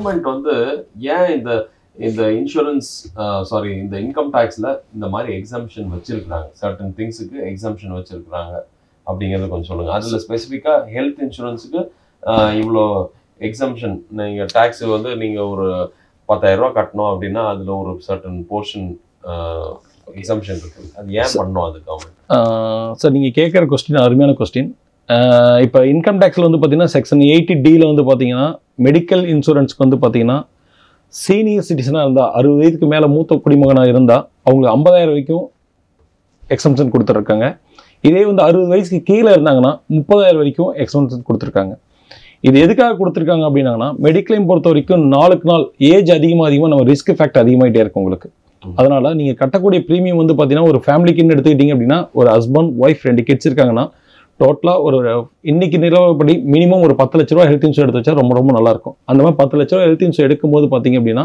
Government வந்து ஏன் இந்த இந்த இன்சூரன்ஸ் சாரி இந்த இன்கம் டேக்ஸ்ல இந்த மாதிரி எக்ஸாம்ஷன் வச்சிருக்காங்க சர்டன் திங்ஸுக்கு எக்ஸாம்ஷன் வச்சிருக்காங்க அப்படிங்கறத கொஞ்சம் சொல்லுங்க அதுல ஸ்பெசிஃபிக்கா ஹெல்த் இன்சூரன்ஸுக்கு இவ்வளோ எக்ஸாம்ஷன் நீங்க டேக்ஸ் வந்து நீங்க ஒரு பத்தாயிரம் ரூபாய் கட்டணும் அப்படின்னா அதுல ஒரு சர்டன் போர்ஷன் எக்ஸாம்ஷன் இருக்கு அது ஏன் பண்ணணும் அது கவர்மெண்ட் சார் நீங்கள் கேட்குற கொஸ்டின் அருமையான கொஸ்டின் இப்போ இன்கம் டேக்ஸில் வந்து பார்த்தீங்கன்னா செக்ஷன் எயிட்டி டியில் வந்து பார்த்தீங்கன்னா மெடிக்கல் இன்சூரன்ஸ்க்கு வந்து பார்த்தீங்கன்னா சீனியர் சிட்டிசனாக இருந்தால் அறுபது வயதுக்கு மேலே மூத்த குடிமகனாக இருந்தால் அவங்களுக்கு ஐம்பதாயிரம் வரைக்கும் எக்ஸம்ஷன் கொடுத்துருக்காங்க இதே வந்து அறுபது வயசுக்கு கீழே இருந்தாங்கன்னா முப்பதாயிரம் வரைக்கும் எக்ஸம்ஷன் கொடுத்துருக்காங்க இது எதுக்காக கொடுத்துருக்காங்க அப்படின்னாங்கன்னா மெடிக்ளைம் பொறுத்த வரைக்கும் நாளுக்கு நாள் ஏஜ் அதிகமாக அதிகமாக நம்ம ரிஸ்க் ஃபேக்ட் அதிகமாகிட்டே இருக்கும் உங்களுக்கு ம். அதனால நீங்கள் கட்டக்கூடிய ப்ரீமியம் வந்து பார்த்தீங்கன்னா ஒரு ஃபேமிலிக்குன்னு எடுத்துக்கிட்டீங்க அப்படின்னா ஒரு ஹஸ்பண்ட் ஒய்ஃப் ரெண்டு கிட்ஸ் இருக்காங்கன்னா டோட்டலாக ஒரு இன்னைக்கு நிலவரப்படி மினிமம் ஒரு பத்து லட்ச ரூபா ஹெல்த் இன்சூரன்ஸ் எடுத்து வச்சா ரொம்ப ரொம்ப நல்லா இருக்கும் அந்த மாதிரி பத்து லட்ச ரூபா ஹெல்த் இன்சூரன்ஸ் எடுக்கும்போது பார்த்தீங்க அப்படின்னா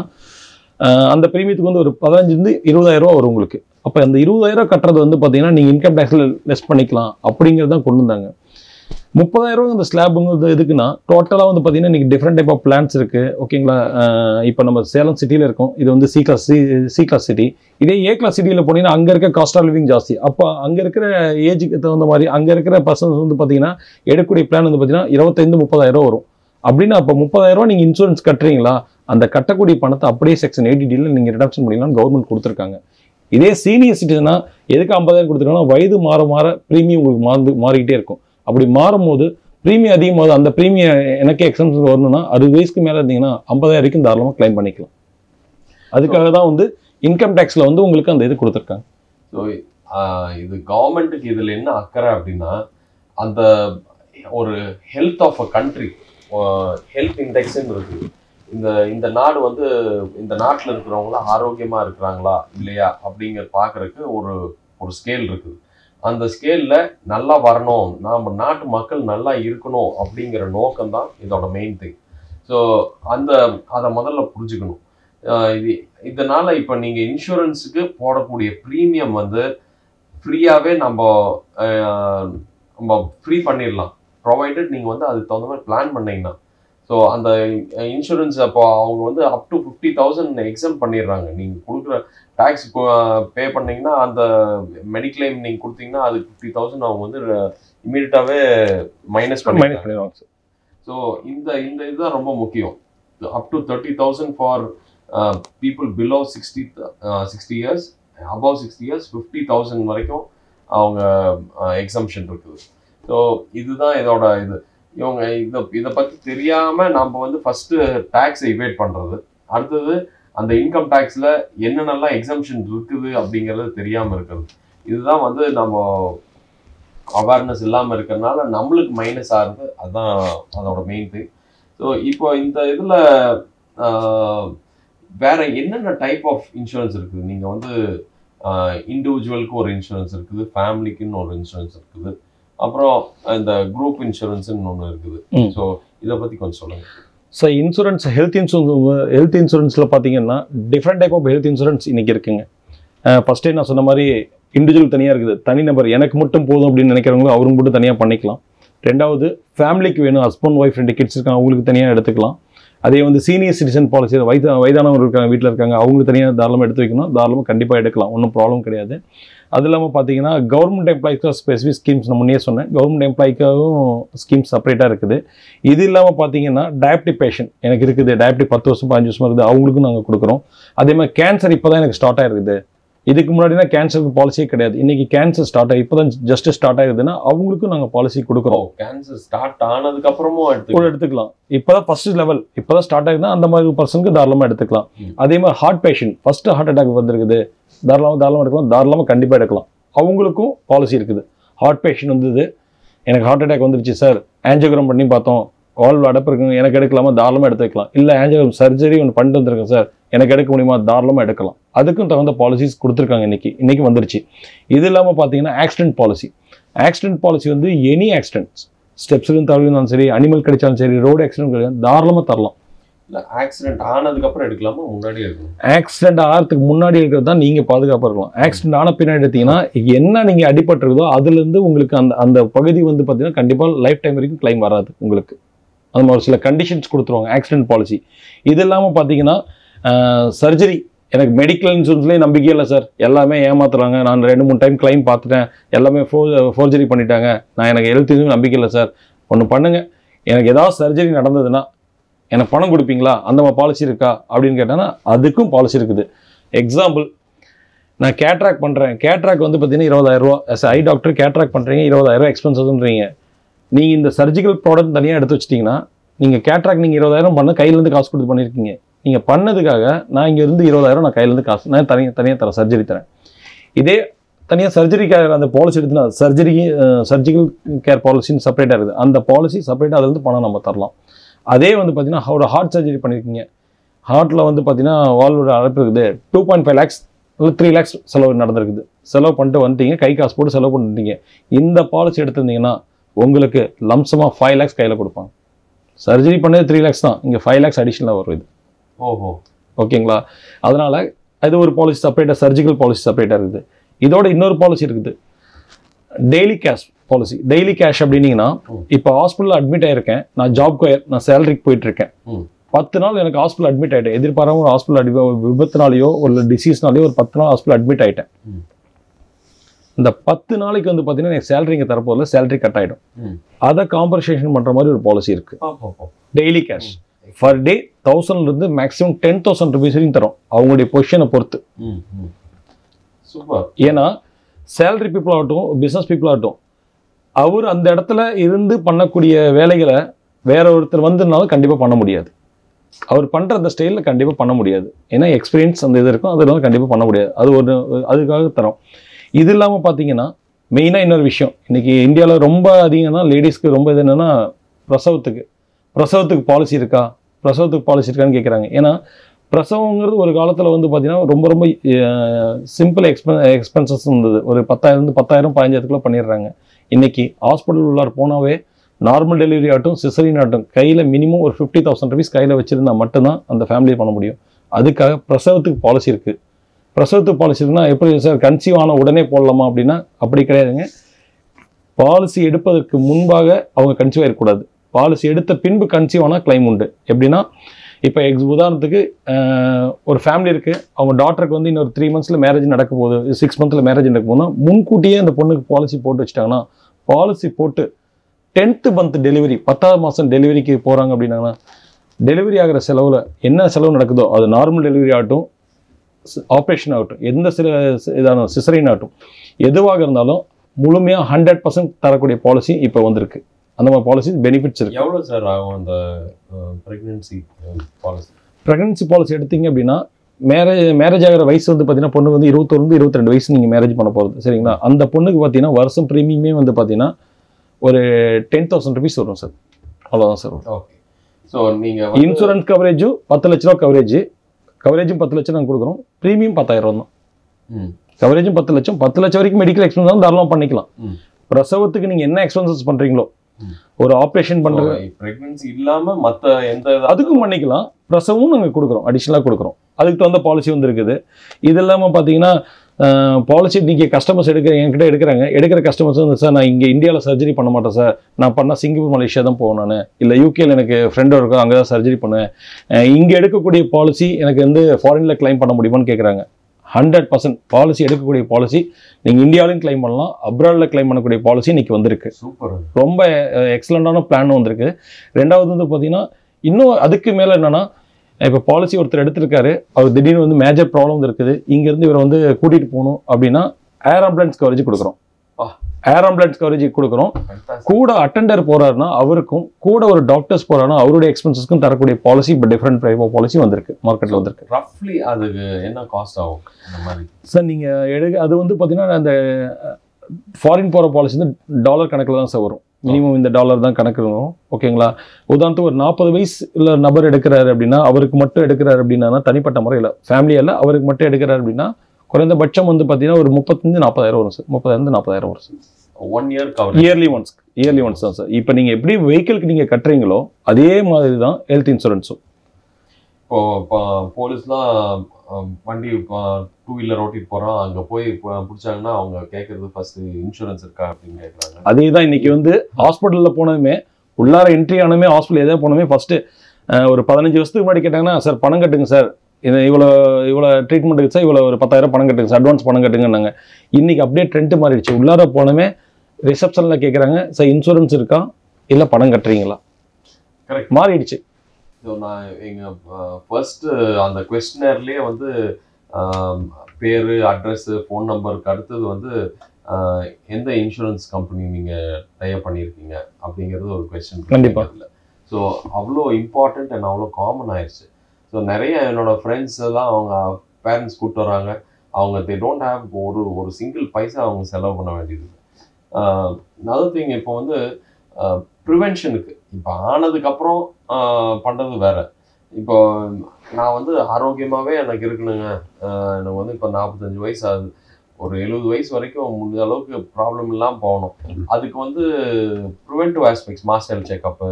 ஆஹ் அந்த ப்ரீமியத்துக்கு வந்து ஒரு பதினஞ்சுலேருந்து இருபதாயிரம் ரூபா வரும் உங்களுக்கு அப்போ அந்த இருபதாயிரம் ரூபா கட்டுறது வந்து பார்த்தீங்கன்னா நீங்கள் இன்கம் டேக்ஸில் லெஸ் பண்ணிக்கலாம் அப்படிங்கிறது தான் கொண்டு வந்தாங்க முப்பதாயிரம் ரூபா இந்த ஸ்லாபுங்கிறது எதுக்குன்னா டோட்டலாக வந்து பார்த்தீங்கன்னா இன்றைக்கி டிஃப்ரெண்ட் டைப் ஆஃப் பிளான்ஸ் இருக்குது ஓகேங்களா இப்போ நம்ம சேலம் சிட்டியில் இருக்கோம் இது வந்து C class C C class city இதே ஏ கிளாஸ் சிட்டியில் போனீங்கன்னா அங்கே இருக்க காஸ்ட் ஆஃப் லிவிங் ஜாஸ்தி அப்போ அங்கே இருக்கிற ஏஜுக்கு தகுந்த மாதிரி அங்கே இருக்கிற பர்சன்ஸ் வந்து பார்த்தீங்கன்னா எடுக்கக்கூடிய பிளான் வந்து பார்த்தீங்கன்னா இருபத்தைந்து முப்பதாயிரம் வரும் அப்படின்னா அப்போ முப்பதாயிரம் ரூபா நீங்கள் இன்சூரன்ஸ் கட்டுறீங்களா அந்த கட்டக்கூடிய பணத்தை அப்படியே செக்ஷன் எயிட்டி டியில் நீங்கள் ரிடக்ஷன் பண்ணிக்கலாம்னு கவர்மெண்ட் கொடுத்துருக்காங்க இதே சீனியர் சிட்டிசனா எதுக்கு ஐம்பதாயிரம் கொடுத்துருக்காங்கன்னா வயது மாற மாற ப்ரீமியம் உங்களுக்கு மாறந்து மாறிக்கிட்டே இருக்கும் அப்படி மாறும்போது ப்ரீமியம் அதிகமாகுது அந்த ப்ரீமியம் எனக்கு எக்ஸம்ஷன் வரணும்னா அறுபது வயசுக்கு மேலே இருந்தீங்கன்னா ஐம்பதாயிரம் வரைக்கும் தாராளமாக க்ளைம் பண்ணிக்கலாம் அதுக்காக தான் வந்து இன்கம் டேக்ஸில் வந்து உங்களுக்கு அந்த இது கொடுத்துருக்காங்க ஸோ இது கவர்மெண்ட்டுக்கு இதில் என்ன அக்கறை அப்படின்னா அந்த ஒரு health of a country health இண்டெக்ஸ்ன்னு இருக்கு இந்த இந்த நாடு வந்து இந்த நாட்டில் இருக்கிறவங்களாம் ஆரோக்கியமாக இருக்கிறாங்களா இல்லையா அப்படிங்கிற பார்க்கறதுக்கு ஒரு ஒரு ஸ்கேல் இருக்குது அந்த ஸ்கேலில் நல்லா வரணும் நாம் நாட்டு மக்கள் நல்லா இருக்கணும் அப்படிங்கிற நோக்கம் தான் இதோட மெயின் திங் ஸோ அந்த அதை முதல்ல புரிஞ்சுக்கணும் ஆஹ் இது இதனால இப்போ நீங்கள் இன்சூரன்ஸுக்கு போடக்கூடிய ப்ரீமியம் வந்து ஃப்ரீயாகவே நம்ம ஆஹ் நம்ம ஃப்ரீ பண்ணிடலாம் ப்ரொவைடட் நீங்கள் வந்து அதுக்கு தகுந்த மாதிரி பிளான் பண்ணீங்கன்னா ஸோ அந்த இன்சூரன்ஸ் அப்போ அவங்க வந்து up to fifty thousand exempt பண்ணிடுறாங்க நீங்கள் கொடுக்குற டேக்ஸ் பே பண்ணீங்கன்னா அந்த மெடிக்ளைம் நீங்கள் கொடுத்தீங்கன்னா அதுக்கு ஃபிஃப்டி தௌசண்ட் அவங்க வந்து இமீடியட்டாகவே மைனஸ் பண்ணி மைனஸ் பண்ணிடுவாங்க சார் ஸோ இந்த இந்த இதுதான் ரொம்ப முக்கியம் up to thirty thousand for people below sixty sixty years above sixty years fifty thousand வரைக்கும் அவங்க எக்ஸம்ஷன் இருக்குது ஸோ இதுதான் இதோட இது இவங்க இதை இதை பற்றி தெரியாமல் நம்ம வந்து ஃபஸ்ட்டு டேக்ஸை இவேட் பண்ணுறது அடுத்தது அந்த இன்கம் டேக்ஸில் என்னென்னலாம் எக்ஸம்ஷன் இருக்குது அப்படிங்கிறது தெரியாமல் இருக்கிறது இதுதான் வந்து நம்ம அவேர்னஸ் இல்லாமல் இருக்கிறதுனால நம்மளுக்கு மைனஸ் ஆகுது அதுதான் அதோட மெயின் திங் ஸோ இப்போ இந்த இதில் வேற என்னென்ன டைப் ஆஃப் இன்சூரன்ஸ் இருக்குது நீங்கள் வந்து இண்டிவிஜுவலுக்கு ஒரு இன்சூரன்ஸ் இருக்குது ஃபேமிலிக்குன்னு ஒரு இன்சூரன்ஸ் இருக்குது அப்புறம் இந்த குரூப் இன்சூரன்ஸ்னு ஒன்று இருக்குது ம். ஸோ இதை பற்றி கொஞ்சம் சொல்லுங்கள் so insurance health insurance health இன்சூரன்ஸில் பார்த்தீங்கன்னா different type of health insurance இன்னைக்கு இருக்குங்க ஃபஸ்ட்டே நான் சொன்ன மாதிரி இண்டிவிஜுவல் தனியாக இருக்குது தனிநபர் எனக்கு மட்டும் போதும் அப்படின்னு நினைக்கிறவங்களும் அவருக்கு மட்டும் தனியாக பண்ணிக்கலாம் ரெண்டாவது ஃபேமிலிக்கு வேணும் ஹஸ்பண்ட் ஒய்ஃப் ரெண்டு கிட்ஸ் இருக்காங்க அவங்களுக்கு தனியாக எடுத்துக்கலாம் அதே வந்து சீனியர் சிட்டிசன் பாலிசி வயது வயதானவர் இருக்காங்க வீட்டில் இருக்காங்க அவங்களுக்கு தனியாக தாராளமாக எடுத்து வைக்கணும் தாராளமாக கண்டிப்பாக எடுக்கலாம் ஒன்றும் ப்ராப்ளம் கிடையாது அது இல்லாமல் பார்த்தீங்கன்னா கவர்மெண்ட் எம்ப்ளாய்க்காக ஸ்பெசிஃபிக் ஸ்கீம்ஸ் நான் முன்னே சொன்னேன் கவர்மெண்ட் எம்ப்ளாய்க்காகவும் ஸ்கீம்ஸ் செப்பரேட்டாக இருக்குது இது இல்லாமல் பார்த்தீங்கன்னா டயபிட்டிக் பேஷண்ட் எனக்கு இருக்குது டயபிட்டிக் பத்து வருஷம் பதினஞ்சு வருஷமா இருக்குது அவங்களுக்கும் நாங்கள் கொடுக்குறோம் அதே மாதிரி கேன்சர் இப்போ தான் எனக்கு ஸ்டார்ட் ஆயிருக்குது இதுக்கு முன்னாடினா கேன்சருக்கு பாலிசியே கிடையாது இன்னைக்கு கேன்சர் ஸ்டார்ட் ஆகி இப்போ தான் ஜஸ்ட் ஸ்டார்ட் ஆகுதுன்னா அவங்களுக்கும் நாங்கள் பாலிசி ஓ கொடுக்குறோம் கேன்சர் ஸ்டார்ட் ஆனதுக்கு அப்புறமும் கூட எடுத்து எடுத்துக்கலாம் இப்போ தான் ஃபர்ஸ்ட் லெவல் இப்போ தான் ஸ்டார்ட் ஆகுதுன்னா அந்த மாதிரி பர்சனுக்கு தாராளமாக எடுத்துக்கலாம் ம். அதே மாதிரி heart patient first heart attack வந்திருக்குது தாராளமாக தாராளமாக எடுக்கலாம் தாராளமாக கண்டிப்பாக எடுக்கலாம் அவங்களுக்கும் பாலிசி இருக்குது ஹார்ட் பேஷண்ட் வந்தது எனக்கு ஹார்ட் அட்டாக் வந்துருச்சு சார் ஆஞ்சியோகிராம் பண்ணி பார்த்தோம் வால்வ் அடப்பு இருக்குங்க எனக்கு எடுக்கலாமா தாராளமாக எடுத்து வைக்கலாம் இல்லை ஆஞ்சியோகிராம் சர்ஜரி ஒன்று பண்ணிட்டு வந்திருக்கேன் சார் எனக்கு எடுக்க முடியுமா தாராளமாக எடுக்கலாம் அதுக்கும் தகுந்த பாலிசிஸ் கொடுத்துருக்காங்க இன்னைக்கு இன்னைக்கு வந்துருச்சு இது இல்லாமல் பார்த்தீங்கன்னா ஆக்சிடென்ட் பாலிசி ஆக்சிடென்ட் பாலிசி வந்து எனி ஆக்சிடென்ட்ஸ் ஸ்டெப்ஸ்லையும் தவிர்த்தாலும் சரி அனிமல் கிடைச்சாலும் சரி ரோடு ஆக்சிடென்ட் கிடைச்சாலும் தாராளமாக தரலாம் இல்லை ஆக்சிடென்ட் ஆனதுக்கு அப்புறம் எடுக்கலாமா முன்னாடி எடுக்கணும் ஆக்சிடென்ட் ஆகிறதுக்கு முன்னாடி இருக்கிறது தான் நீங்கள் பாதுகாப்பாக இருக்கலாம் ஆக்சிடென்ட் ஆன பின்னாடி எடுத்தீங்கன்னா என்ன நீங்கள் அடிபட்டிருக்குதோ அதுலேருந்து உங்களுக்கு அந்த அந்த பகுதி வந்து பார்த்தீங்கன்னா கண்டிப்பாக லைஃப் டைம் வரைக்கும் கிளைம் வராது உங்களுக்கு அந்த மாதிரி ஒரு சில கண்டிஷன்ஸ் கொடுத்துருவாங்க ஆக்சிடென்ட் பாலிசி இது இல்லாமல் பார்த்தீங்கன்னா சர்ஜரி எனக்கு மெடிக்கல் இன்சூரன்ஸ்லேயே நம்பிக்கை இல்லை சார் எல்லாமே ஏமாத்துறாங்க நான் ரெண்டு மூணு டைம் கிளைம் பார்த்துட்டேன் எல்லாமே ஃபோ ஃபோர்ஜரி பண்ணிட்டாங்க நான் எனக்கு ஹெல்த் இதுவும் நம்பிக்கை இல்லை சார் ஒன்று பண்ணுங்க எனக்கு ஏதாவது சர்ஜரி நடந்ததுன்னா எனக்கு பணம் கொடுப்பீங்களா அந்த மாதிரி பாலிசி இருக்கா அப்படின்னு கேட்டாங்கன்னா அதுக்கும் பாலிசி இருக்குது எக்ஸாம்பிள் நான் கேட்ராக் பண்ணுறேன் கேட்ராக் வந்து பார்த்தீங்கன்னா இருபதாயிரம் ரூபா as ஐ டாக்டர் கேட்ராக் பண்ணுறீங்க இருபதாயிரம் ரூபா எக்ஸ்பென்சஸ்ன்றீங்க நீங்கள் இந்த சர்ஜிக்கல் ப்ராடக்ட் தனியாக எடுத்து வச்சிட்டிங்கன்னா நீங்கள் கேட்ராக் நீங்கள் இருபதாயிரம் பண்ண கையிலேருந்து காசு கொடுத்து பண்ணியிருக்கீங்க நீங்கள் பண்ணதுக்காக நான் இங்கே இருந்து இருபதாயிரம் நான் கையிலேருந்து காசு நான் தனியாக தனியாக தரேன் சர்ஜரி தரேன் இதே தனியாக சர்ஜரிக்காக அந்த பாலிசி எடுத்துனா சர்ஜரி சர்ஜிக்கல் கேர் பாலிசின்னு செப்பரேட்டாக இருக்குது அந்த பாலிசி செப்பரேட்டாக அதுலேருந்து பணம் நம்ம தரலாம் அதே வந்து பார்த்தீங்கன்னா ஒரு ஹார்ட் சர்ஜரி பண்ணியிருக்கீங்க ஹார்ட்டில் வந்து பார்த்தீங்கன்னா வால்வோட அழைப்பு இருக்குது டூ பாயிண்ட் ஃபைவ் லேக்ஸ் இல்லை த்ரீ லேக்ஸ் செலவு நடந்திருக்குது செலவு பண்ணிட்டு வந்துட்டீங்க கை காசு போட்டு செலவு பண்ணிட்டீங்க இந்த பாலிசி எடுத்திருந்தீங்கன்னா உங்களுக்கு லம்சமாக ஃபைவ் லேக்ஸ் கையில் கொடுப்பாங்க சர்ஜரி பண்ணது த்ரீ லேக்ஸ் தான் இங்கே ஃபைவ் லேக்ஸ் அடிஷ்னலாக வரும் இது ஓஹோ ஓகேங்களா அதனால அது ஒரு பாலிசி செப்பரேட்டாக சர்ஜிக்கல் பாலிசி செப்பரேட்டாக இருக்குது இதோட இன்னொரு பாலிசி இருக்குது daily cash policy daily cash அப்படின்னீங்கன்னா ம். இப்போ ஹாஸ்பிட்டலில் அட்மிட் ஆயிருக்கேன் நான் ஜாப்க்கு நான் சேலரிக்கு போயிட்டு இருக்கேன் ம். பத்து நாள் எனக்கு ஹாஸ்பிட்டல் அட்மிட் ஆயிட்டேன் எதிர்பாராம ஒரு ஹாஸ்பிட்டல் அடி விபத்துனாலேயோ ஒரு டிசீஸ்னாலேயோ ஒரு பத்து நாள் ஹாஸ்பிட்டல் அட்மிட் ஆயிட்டேன் ம். இந்த பத்து நாளைக்கு வந்து பார்த்தீங்கன்னா எனக்கு சேலரி இங்கே தரப்போதில்ல சேலரி கட் ஆகிடும் ம். அதை காம்பன்சேஷன் பண்ணுற மாதிரி ஒரு பாலிசி இருக்கு ஓஹோ டெய்லி கேஷ் ஃபர் டே தௌசண்ட்லேருந்து மேக்ஸிமம் டென் தௌசண்ட் ருபீஸ் வரைக்கும் தரும் அவங்களுடைய பொசிஷனை பொறுத்து ம் ம் சூப்பர் ஏன்னா சேலரி பீப்புள் ஆகட்டும் பிஸ்னஸ் பீப்புள் ஆகட்டும் அவர் அந்த இடத்துல இருந்து பண்ணக்கூடிய வேலைகளை வேற ஒருத்தர் வந்திருந்தாலும் கண்டிப்பாக பண்ண முடியாது அவர் பண்ணுற அந்த ஸ்டைலில் கண்டிப்பாக பண்ண முடியாது ஏன்னா எக்ஸ்பீரியன்ஸ் அந்த இது இருக்கும் அதனால கண்டிப்பாக பண்ண முடியாது அது ஒரு அதுக்காக தரோம் இது இல்லாமல் பார்த்தீங்கன்னா மெயினாக இன்னொரு விஷயம் இன்னைக்கு இந்தியாவில் ரொம்ப அதிகம்னா லேடிஸ்க்கு ரொம்ப இது என்னன்னா பிரசவத்துக்கு பிரசவத்துக்கு பாலிசி இருக்கா பிரசவத்துக்கு பாலிசி இருக்கான்னு கேட்குறாங்க ஏன்னா பிரசவங்கிறது ஒரு காலத்தில் வந்து பார்த்தீங்கன்னா ரொம்ப ரொம்ப சிம்பிள் எக்ஸ்பென் எக்ஸ்பென்சஸ் இருந்தது ஒரு பத்தாயிரம் இருந்து பத்தாயிரம் பதினஞ்சாயிரத்துக்குள்ள பண்ணிடுறாங்க இன்னைக்கு ஹாஸ்பிட்டல் உள்ளார் போனாவே நார்மல் டெலிவரி ஆகட்டும் சிசரின் ஆகட்டும் கையில் மினிமம் ஒரு ஃபிஃப்டி தௌசண்ட் ருபீஸ் கையில் வச்சிருந்தா மட்டும்தான் அந்த ஃபேமிலியை பண்ண முடியும் அதுக்காக பிரசவத்துக்கு பாலிசி இருக்குது பிரசவத்துக்கு பாலிசி இருக்குன்னா எப்படி சார் கன்சீவ் ஆன உடனே போடலாமா அப்படின்னா அப்படி கிடையாதுங்க பாலிசி எடுப்பதற்கு முன்பாக அவங்க கன்சீவ் ஆகிடக்கூடாது பாலிசி எடுத்த பின்பு கன்சீவ் ஆனால் கிளைம் உண்டு எப்படின்னா இப்போ எக்ஸ் உதாரணத்துக்கு அஹ், ஒரு ஃபேமிலி இருக்குது அவங்க டாக்டருக்கு வந்து இன்னொரு த்ரீ மந்த்ஸில் மேரேஜ் நடக்க போகுது சிக்ஸ் மந்த்தில் மேரேஜ் நடக்க போகுதுன்னா முன்கூட்டியே அந்த பொண்ணுக்கு பாலிசி போட்டு வச்சுட்டாங்கன்னா பாலிசி போட்டு டென்த்து மந்த் டெலிவரி பத்தாவது மாதம் டெலிவரிக்கு போகிறாங்க அப்படின்னாங்கன்னா டெலிவரி ஆகிற செலவில் என்ன செலவு நடக்குதோ அது நார்மல் டெலிவரி ஆகட்டும் ஆப்ரேஷன் ஆகட்டும் எந்த சில இதான சிசரின் ஆகட்டும் எதுவாக இருந்தாலும் முழுமையாக ஹண்ட்ரட் பர்சன்ட் தரக்கூடிய பாலிசி இப்போ வந்திருக்கு அந்த மாதிரி பாலிசி பெனிஃபிட்ஸ் இருக்கு எவ்வளவு சார் ஆகும் அந்த பிரெக்னன்சி பாலிசி ப்ரெக்னன்சி பாலிசி எடுத்தீங்க அப்படின்னா மேரேஜ் மேரேஜ் ஆகிற வயசு வந்து பார்த்தீங்கன்னா பொண்ணு வந்து இருபத்தொருந்து இருபத்தி ரெண்டு வயசு நீங்கள் மேரேஜ் பண்ண போகிறது சரிங்களா அந்த பொண்ணுக்கு பார்த்தீங்கன்னா வருஷம் ப்ரீமியமே வந்து பார்த்தீங்கன்னா ஒரு டென் தௌசண்ட் ருபீஸ் வரும் சார் அவ்வளோதான் சார் ஓகே ஸோ நீங்க வந்து- இன்சூரன்ஸ் கவரேஜும் பத்து லட்ச ரூபா கவரேஜ் கவரேஜும் பத்து லட்சம் நாங்கள் கொடுக்குறோம் ப்ரீமியம் பத்தாயிரம் தான் ம் கவரேஜும் பத்து லட்சம் பத்து லட்சம் வரைக்கும் மெடிக்கல் எக்ஸ்பென்ஸ் தான் தாராளமாக பண்ணிக்கலாம் ம். பிரசவத்துக்கு நீங்கள் என்ன எக்ஸ்பென்சஸ் பண்ணுறீங்களோ ம். ஒரு ஆப்ரேஷன் பண்ணுறது பிரெக்னன்சி இல்லாம மத்த எந்த இதா- அதுக்கும் பண்ணிக்கலாம் பிரசவமும் நாங்கள் கொடுக்குறோம் அடிஷ்னலாக கொடுக்குறோம் அதுக்கு தகுந்த பாலிசி வந்து இருக்குது இது இல்லாமல் பார்த்தீங்கன்னா பாலிசி நீங்கள் கஸ்டமர்ஸ் எடுக்கிற என்கிட்ட எடுக்கிறாங்க எடுக்கிற கஸ்டமர்ஸ் வந்து சார் நான் இங்கே இந்தியாவில் சர்ஜரி பண்ண மாட்டேன் சார் நான் பண்ணால் சிங்கப்பூர் மலேசியா தான் போவேன் நான் இல்லை யூகேல எனக்கு ஃப்ரெண்டு இருக்கும் அங்கே தான் சர்ஜரி பண்ணுவேன் இங்கே எடுக்கக்கூடிய பாலிசி எனக்கு வந்து ஃபாரினில் கிளைம் பண்ண முடியுமான்னு கேட்குறாங்க ஹண்ட்ரட் பர்சன்ட் பாலிசி எடுக்கக்கூடிய பாலிசி நீங்கள் இந்தியாவிலையும் கிளைம் பண்ணலாம் அப்ராடில் கிளைம் பண்ணக்கூடிய பாலிசி இன்னைக்கு வந்திருக்கு சூப்பர் ரொம்ப எக்ஸலண்டான பிளான் வந்திருக்கு ரெண்டாவது வந்து பார்த்தீங்கன்னா இன்னும் அதுக்கு மேலே என்னன்னா இப்போ பாலிசி ஒருத்தர் எடுத்திருக்காரு அவர் திடீர்னு வந்து மேஜர் ப்ராப்ளம் இருக்குது இங்கேருந்து இவரை வந்து கூட்டிகிட்டு போகணும் அப்படின்னா ஏர் ஆம்புலன்ஸ் கவரேஜ் கொடுக்குறோம் ஆ. ஏர் ஆம்புலன்ஸ் கவரேஜ் கொடுக்குறோம் Fantastic. கூட அட்டெண்டர் போறாருன்னா அவருக்கும் கூட ஒரு டாக்டர்ஸ் போறாருன்னா அவருடைய எக்ஸ்பென்சஸ்க்கும் தரக்கூடிய பாலிசி இப்போ டிஃப்ரெண்ட் டைப் ஆஃப் பாலிசி வந்திருக்கு மார்க்கெட்டில் வந்திருக்கு ரஃப்லி அதுக்கு என்ன காஸ்ட் ஆகும் அந்த மாதிரி சார் நீங்கள் எடுக்க அது வந்து பார்த்தீங்கன்னா அந்த ஃபாரின் போகிற பாலிசி வந்து டாலர் கணக்கில் தான் சார் வரும் மினிமம் இந்த டாலர் தான் கணக்கு வரும் ஓகேங்களா உதாரணத்துக்கு ஒரு நாற்பது வயசு இல்லை நபர் எடுக்கிறாரு அப்படின்னா அவருக்கு மட்டும் எடுக்கிறாரு அப்படின்னா தனிப்பட்ட முறையில் ஃபேமிலியில் அவருக்கு மட்டும் எடுக்கிறாரு அப்படின்னா குறைந்தபட்சம் வந்து பார்த்தீங்கன்னா ஒரு முப்பத்தஞ்சு நாற்பதாயிரம் வரும் சார் முப்பதாயிரம் நாற்பதாயிரம் வரும் sir one year cover yearly once yearly once தான் சார் இப்போ நீங்கள் எப்படி வெஹிக்கிளுக்கு நீங்கள் கட்டுறீங்களோ அதே மாதிரி தான் ஹெல்த் இன்சூரன்ஸும் இப்போ இப்போ போலீஸ்லாம் அஹ், வண்டி டூ வீலர் ஓட்டிட்டு போறான் அங்க போய் ப- பிடிச்சாங்கன்னா அவங்க கேட்கறது ஃபர்ஸ்ட் இன்சூரன்ஸ் இருக்கா அப்படின்னு கேட்கறாங்க அதே தான் இன்னைக்கு வந்து ஹாஸ்பிட்டலில் போனதுமே உள்ளார என்ட்ரி ஆனமே ஹாஸ்பிட்டல் எதாவது போனோமே ஃபஸ்ட்டு ஒரு பதினஞ்சு வருஷத்துக்கு முன்னாடி கேட்டாங்கன்னா சார் பணம் கட்டுங்க சார் இது இவ்வளோ இவ்வளோ ட்ரீட்மெண்ட்டுக்கு சார் இவ்வளோ ஒரு பத்தாயிரம் பணம் கட்டுங்க சார் அட்வான்ஸ் பணம் கட்டுங்கன்னாங்க இன்னைக்கு அப்படியே ட்ரெண்ட் மாறிடுச்சு உள்ளார போனமே ரிசப்ஷனில் கேட்குறாங்க சார் இன்சூரன்ஸ் இருக்கா இல்லை பணம் கட்டுறீங்களா Correct. மாறிடுச்சு ஸோ நான் எங்கள் ஃபர்ஸ்ட்டு அந்த கொஸ்டினர்லேயே வந்து ஆம், பேரு அட்ரஸ்ஸு ஃபோன் நம்பருக்கு அடுத்தது வந்து ஆஹ், எந்த இன்சூரன்ஸ் கம்பெனி நீங்கள் டைப் பண்ணியிருக்கீங்க அப்படிங்கிறது ஒரு கொஸ்டின் கண்டிப்பா. ஸோ அவ்வளோ இம்பார்ட்டண்ட் அண்ட் அவ்வளோ காமன் ஆயிடுச்சு ஸோ நிறைய என்னோட ஃப்ரெண்ட்ஸ் எல்லாம் அவங்க பேரண்ட்ஸ் கூப்பிட்டு வராங்க அவங்க தே டோன்ட் ஹேவ் ஒரு ஒரு சிங்கிள் பைசா அவங்க செலவு பண்ண வேண்டியது அதர் திங் இப்போ வந்து ப்ரிவென்ஷனுக்கு இப்போ ஆனதுக்கப்புறம் பண்ணுறது வேற இப்போ நான் வந்து ஆரோக்கியமாகவே எனக்கு இருக்கணுங்க ஆஹ் எனக்கு வந்து இப்போ நாற்பத்தஞ்சு வயசு ஆகுது ஒரு எழுபது வயசு வரைக்கும் முடிஞ்ச அளவுக்கு ப்ராப்ளம் இல்லாமல் போகணும் அதுக்கு வந்து preventive aspects mass health checkup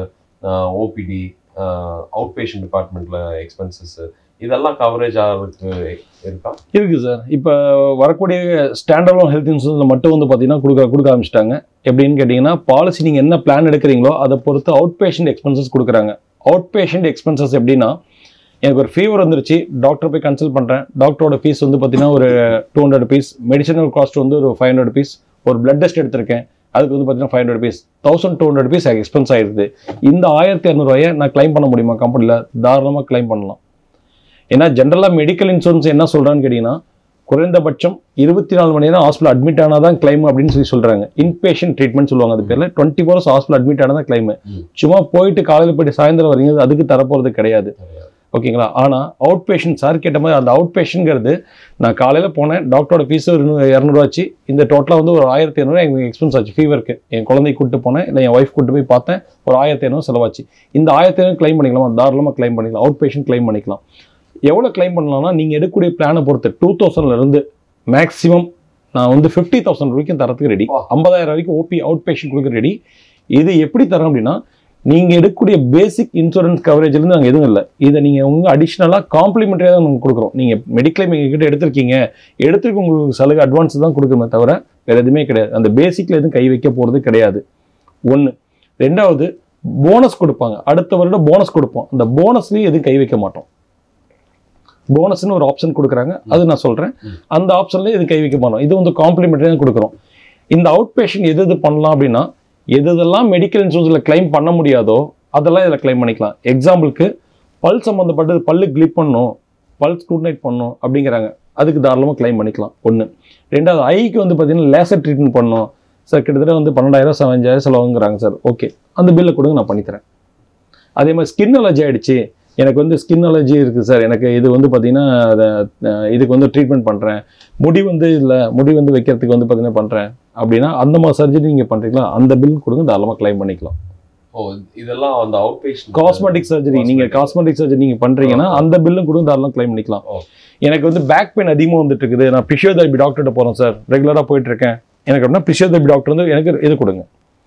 OPD out patient டிபார்ட்மெண்ட்டில் எக்ஸ்பென்சஸ் இதெல்லாம் கவரேஜ் ஆகிறதுக்கு இருக்கா இருக்குது சார் இப்போ வரக்கூடிய ஸ்டாண்டர்ட் ஹெல்த் இன்சூரன்ஸில் மட்டும் வந்து பார்த்தீங்கன்னா கொடுக்க கொடுக்க ஆரம்பிச்சிட்டாங்க எப்படின்னு கேட்டிங்கன்னா பாலிசி நீங்கள் என்ன பிளான் எடுக்கிறீங்களோ அதை பொறுத்து அவுட் பேஷண்ட் எக்ஸ்பென்சஸ் கொடுக்குறாங்க அவுட் பேஷண்ட் எக்ஸ்பென்சஸ் எப்படின்னா எனக்கு ஒரு ஃபீவர் வந்துருச்சு டாக்டர் போய் கன்சல்ட் பண்ணுறேன் டாக்டரோட ஃபீஸ் வந்து பார்த்தீங்கன்னா ஒரு two hundred rupees medicinal cost வந்து ஒரு ஃபைவ் ஹண்ட்ரட் ருபீஸ் ஒரு பிளட் டெஸ்ட் எடுத்திருக்கேன் அதுக்கு வந்து பார்த்தீங்கன்னா five hundred rupees thousand two hundred rupees expense ஆயிடுது இந்த ஆயிரத்தி இரநூறுவாயை நான் க்ளைம் பண்ண முடியுமா கம்பெனியில் தாராளமாக க்ளைம் பண்ணலாம் ஏன்னா ஜென்ரலாக மெடிக்கல் இன்சூரன்ஸ் என்ன சொல்கிறான்னு கேட்டிங்கன்னா குறைந்தபட்சம் இருபத்தி நாலு மணி நேரம் ஹாஸ்பிட்டல் அட்மிட் ஆனால் தான் கிளைம் அப்படின்னு சொல்லி சொல்கிறாங்க இன்பேஷன் ட்ரீட்மெண்ட் சொல்லுவாங்க அது பேரில் twenty four hours hospital admit ஆனால் தான் கிளைம் ம். சும்மா போயிட்டு காலையில் போயிட்டு சாயந்தரம் வரீங்க அதுக்கு தரப்போகிறது கிடையாது ஓகேங்களா ஆனால் அவுட் பேஷண்ட் சார் கேட்ட மாதிரி அந்த அவுட் பேஷண்ட்ங்கிறது நான் காலையில் போனேன் டாக்டரோட ஃபீஸ் ஒரு இரநூறுவாச்சு இந்த டோட்டலாக வந்து ஒரு ஆயிரத்தி இரநூறு எனக்கு எக்ஸ்பென்ஸ் ஆச்சு ஃபீவருக்கு என் குழந்தை கூட்டு போனேன் இல்லை என் ஒய்ஃப் கூட்டு போய் பார்த்தேன் ஒரு ஆயிரத்தி இரநூறு செலவாச்சு இந்த ஆயிரத்தி இரநூறு கிளைம் பண்ணிக்கலாமா தாராளமாக கிளைம் பண்ணிக்கலாம் அவுட் பேஷண்ட் கிளைம் பண்ணிக்கலாம் எவ்வளோ கிளைம் பண்ணலாம்னா நீங்கள் எடுக்கக்கூடிய பிளானை பொறுத்து டூ தௌசண்ட்லேருந்து மேக்ஸிமம் நான் வந்து ஃபிஃப்டி தௌசண்ட் வரைக்கும் தரத்துக்கு ரெடி வா. ஐம்பதாயிரம் வரைக்கும் ஓபி அவுட் பேஷண்ட் கொடுக்க ரெடி இது எப்படி தரோம் அப்படின்னா நீங்கள் எடுக்கக்கூடிய பேசிக் இன்சூரன்ஸ் கவரேஜ்லேருந்து நாங்கள் எதுவும் இல்லை இதை நீங்கள் உங்கள் அடிஷ்னலாக காம்ப்ளிமெண்ட்ரியாக தான் நாங்கள் கொடுக்குறோம் நீங்கள் மெடிக்ளைம் எங்ககிட்ட எடுத்திருக்கீங்க எடுத்துருக்கு உங்களுக்கு சலுகை அட்வான்ஸ் தான் கொடுக்குறோமே தவிர வேறு எதுவுமே கிடையாது அந்த பேசிக்கில் எதுவும் கை வைக்க போகிறது கிடையாது ஒன்று ரெண்டாவது போனஸ் கொடுப்பாங்க அடுத்த வருடம் போனஸ் கொடுப்போம் அந்த போனஸ்லேயும் எதுவும் கை வைக்க மாட்டோம் போனஸ்னு ஒரு ஆப்ஷன் கொடுக்குறாங்க அது நான் சொல்கிறேன் ம். அந்த ஆப்ஷனில் எதுவும் கை வைக்க மாட்டோம் இது வந்து காம்ப்ளிமெண்ட்ரி தான் கொடுக்குறோம் இந்த அவுட் பேஷண்ட் எது எது பண்ணலாம் அப்படின்னா எது எதெல்லாம் மெடிக்கல் இன்சூரன்ஸில் கிளைம் பண்ண முடியாதோ அதெல்லாம் இதில் கிளைம் பண்ணிக்கலாம் எக்ஸாம்பிளுக்கு பல் சம்மந்தப்பட்டது பல்லு கிளிப் பண்ணணும் பல் ஸ்க்ரூட்னைட் பண்ணணும் அப்படிங்கிறாங்க அதுக்கு தாராளமாக கிளைம் பண்ணிக்கலாம் ஒன்று ரெண்டாவது ஐக்கு வந்து பார்த்தீங்கன்னா லேசர் ட்ரீட்மெண்ட் பண்ணணும் சார் கிட்டத்தட்ட வந்து பன்னெண்டாயிரம் பதினஞ்சாயிரம் செலவுங்கிறாங்க சார் ஓகே அந்த பில்லை கொடுங்க நான் பண்ணித்தரேன் அதே மாதிரி ஸ்கின் அலர்ஜி ஆயிடுச்சு எனக்கு வந்து ஸ்கின் அலர்ஜி இருக்குது சார் எனக்கு இது வந்து பார்த்தீங்கன்னா அதை, அஹ், இதுக்கு வந்து ட்ரீட்மெண்ட் பண்ணுறேன் முடி வந்து இல்லை முடி வந்து வைக்கிறதுக்கு வந்து பார்த்தீங்கன்னா பண்ணுறேன் அப்படின்னா அந்த மாதிரி சர்ஜரி நீங்கள் பண்ணுறீங்களா அந்த பில் கொடுங்க தாராளமாக கிளைம் பண்ணிக்கலாம் ஓ இதெல்லாம் அந்த அவுட் பேஷண்ட் காஸ்மெட்டிக் சர்ஜரி நீங்கள் காஸ்மெட்டிக் சர்ஜரி நீங்கள் பண்ணுறீங்கன்னா அந்த பில்லும் கொடுங்க தாராளமாக கிளைம் பண்ணிக்கலாம் ஓ. எனக்கு வந்து பேக் பெயின் அதிகமாக வந்துட்டு இருக்குது நான் பிசியோதெரபி டாக்டர்கிட்ட போகிறேன் சார் ரெகுலராக போயிட்டு இருக்கேன் எனக்கு அப்படின்னா பிசியோதெரபி டாக்டர் வந்து எனக்கு இது கொடுங்க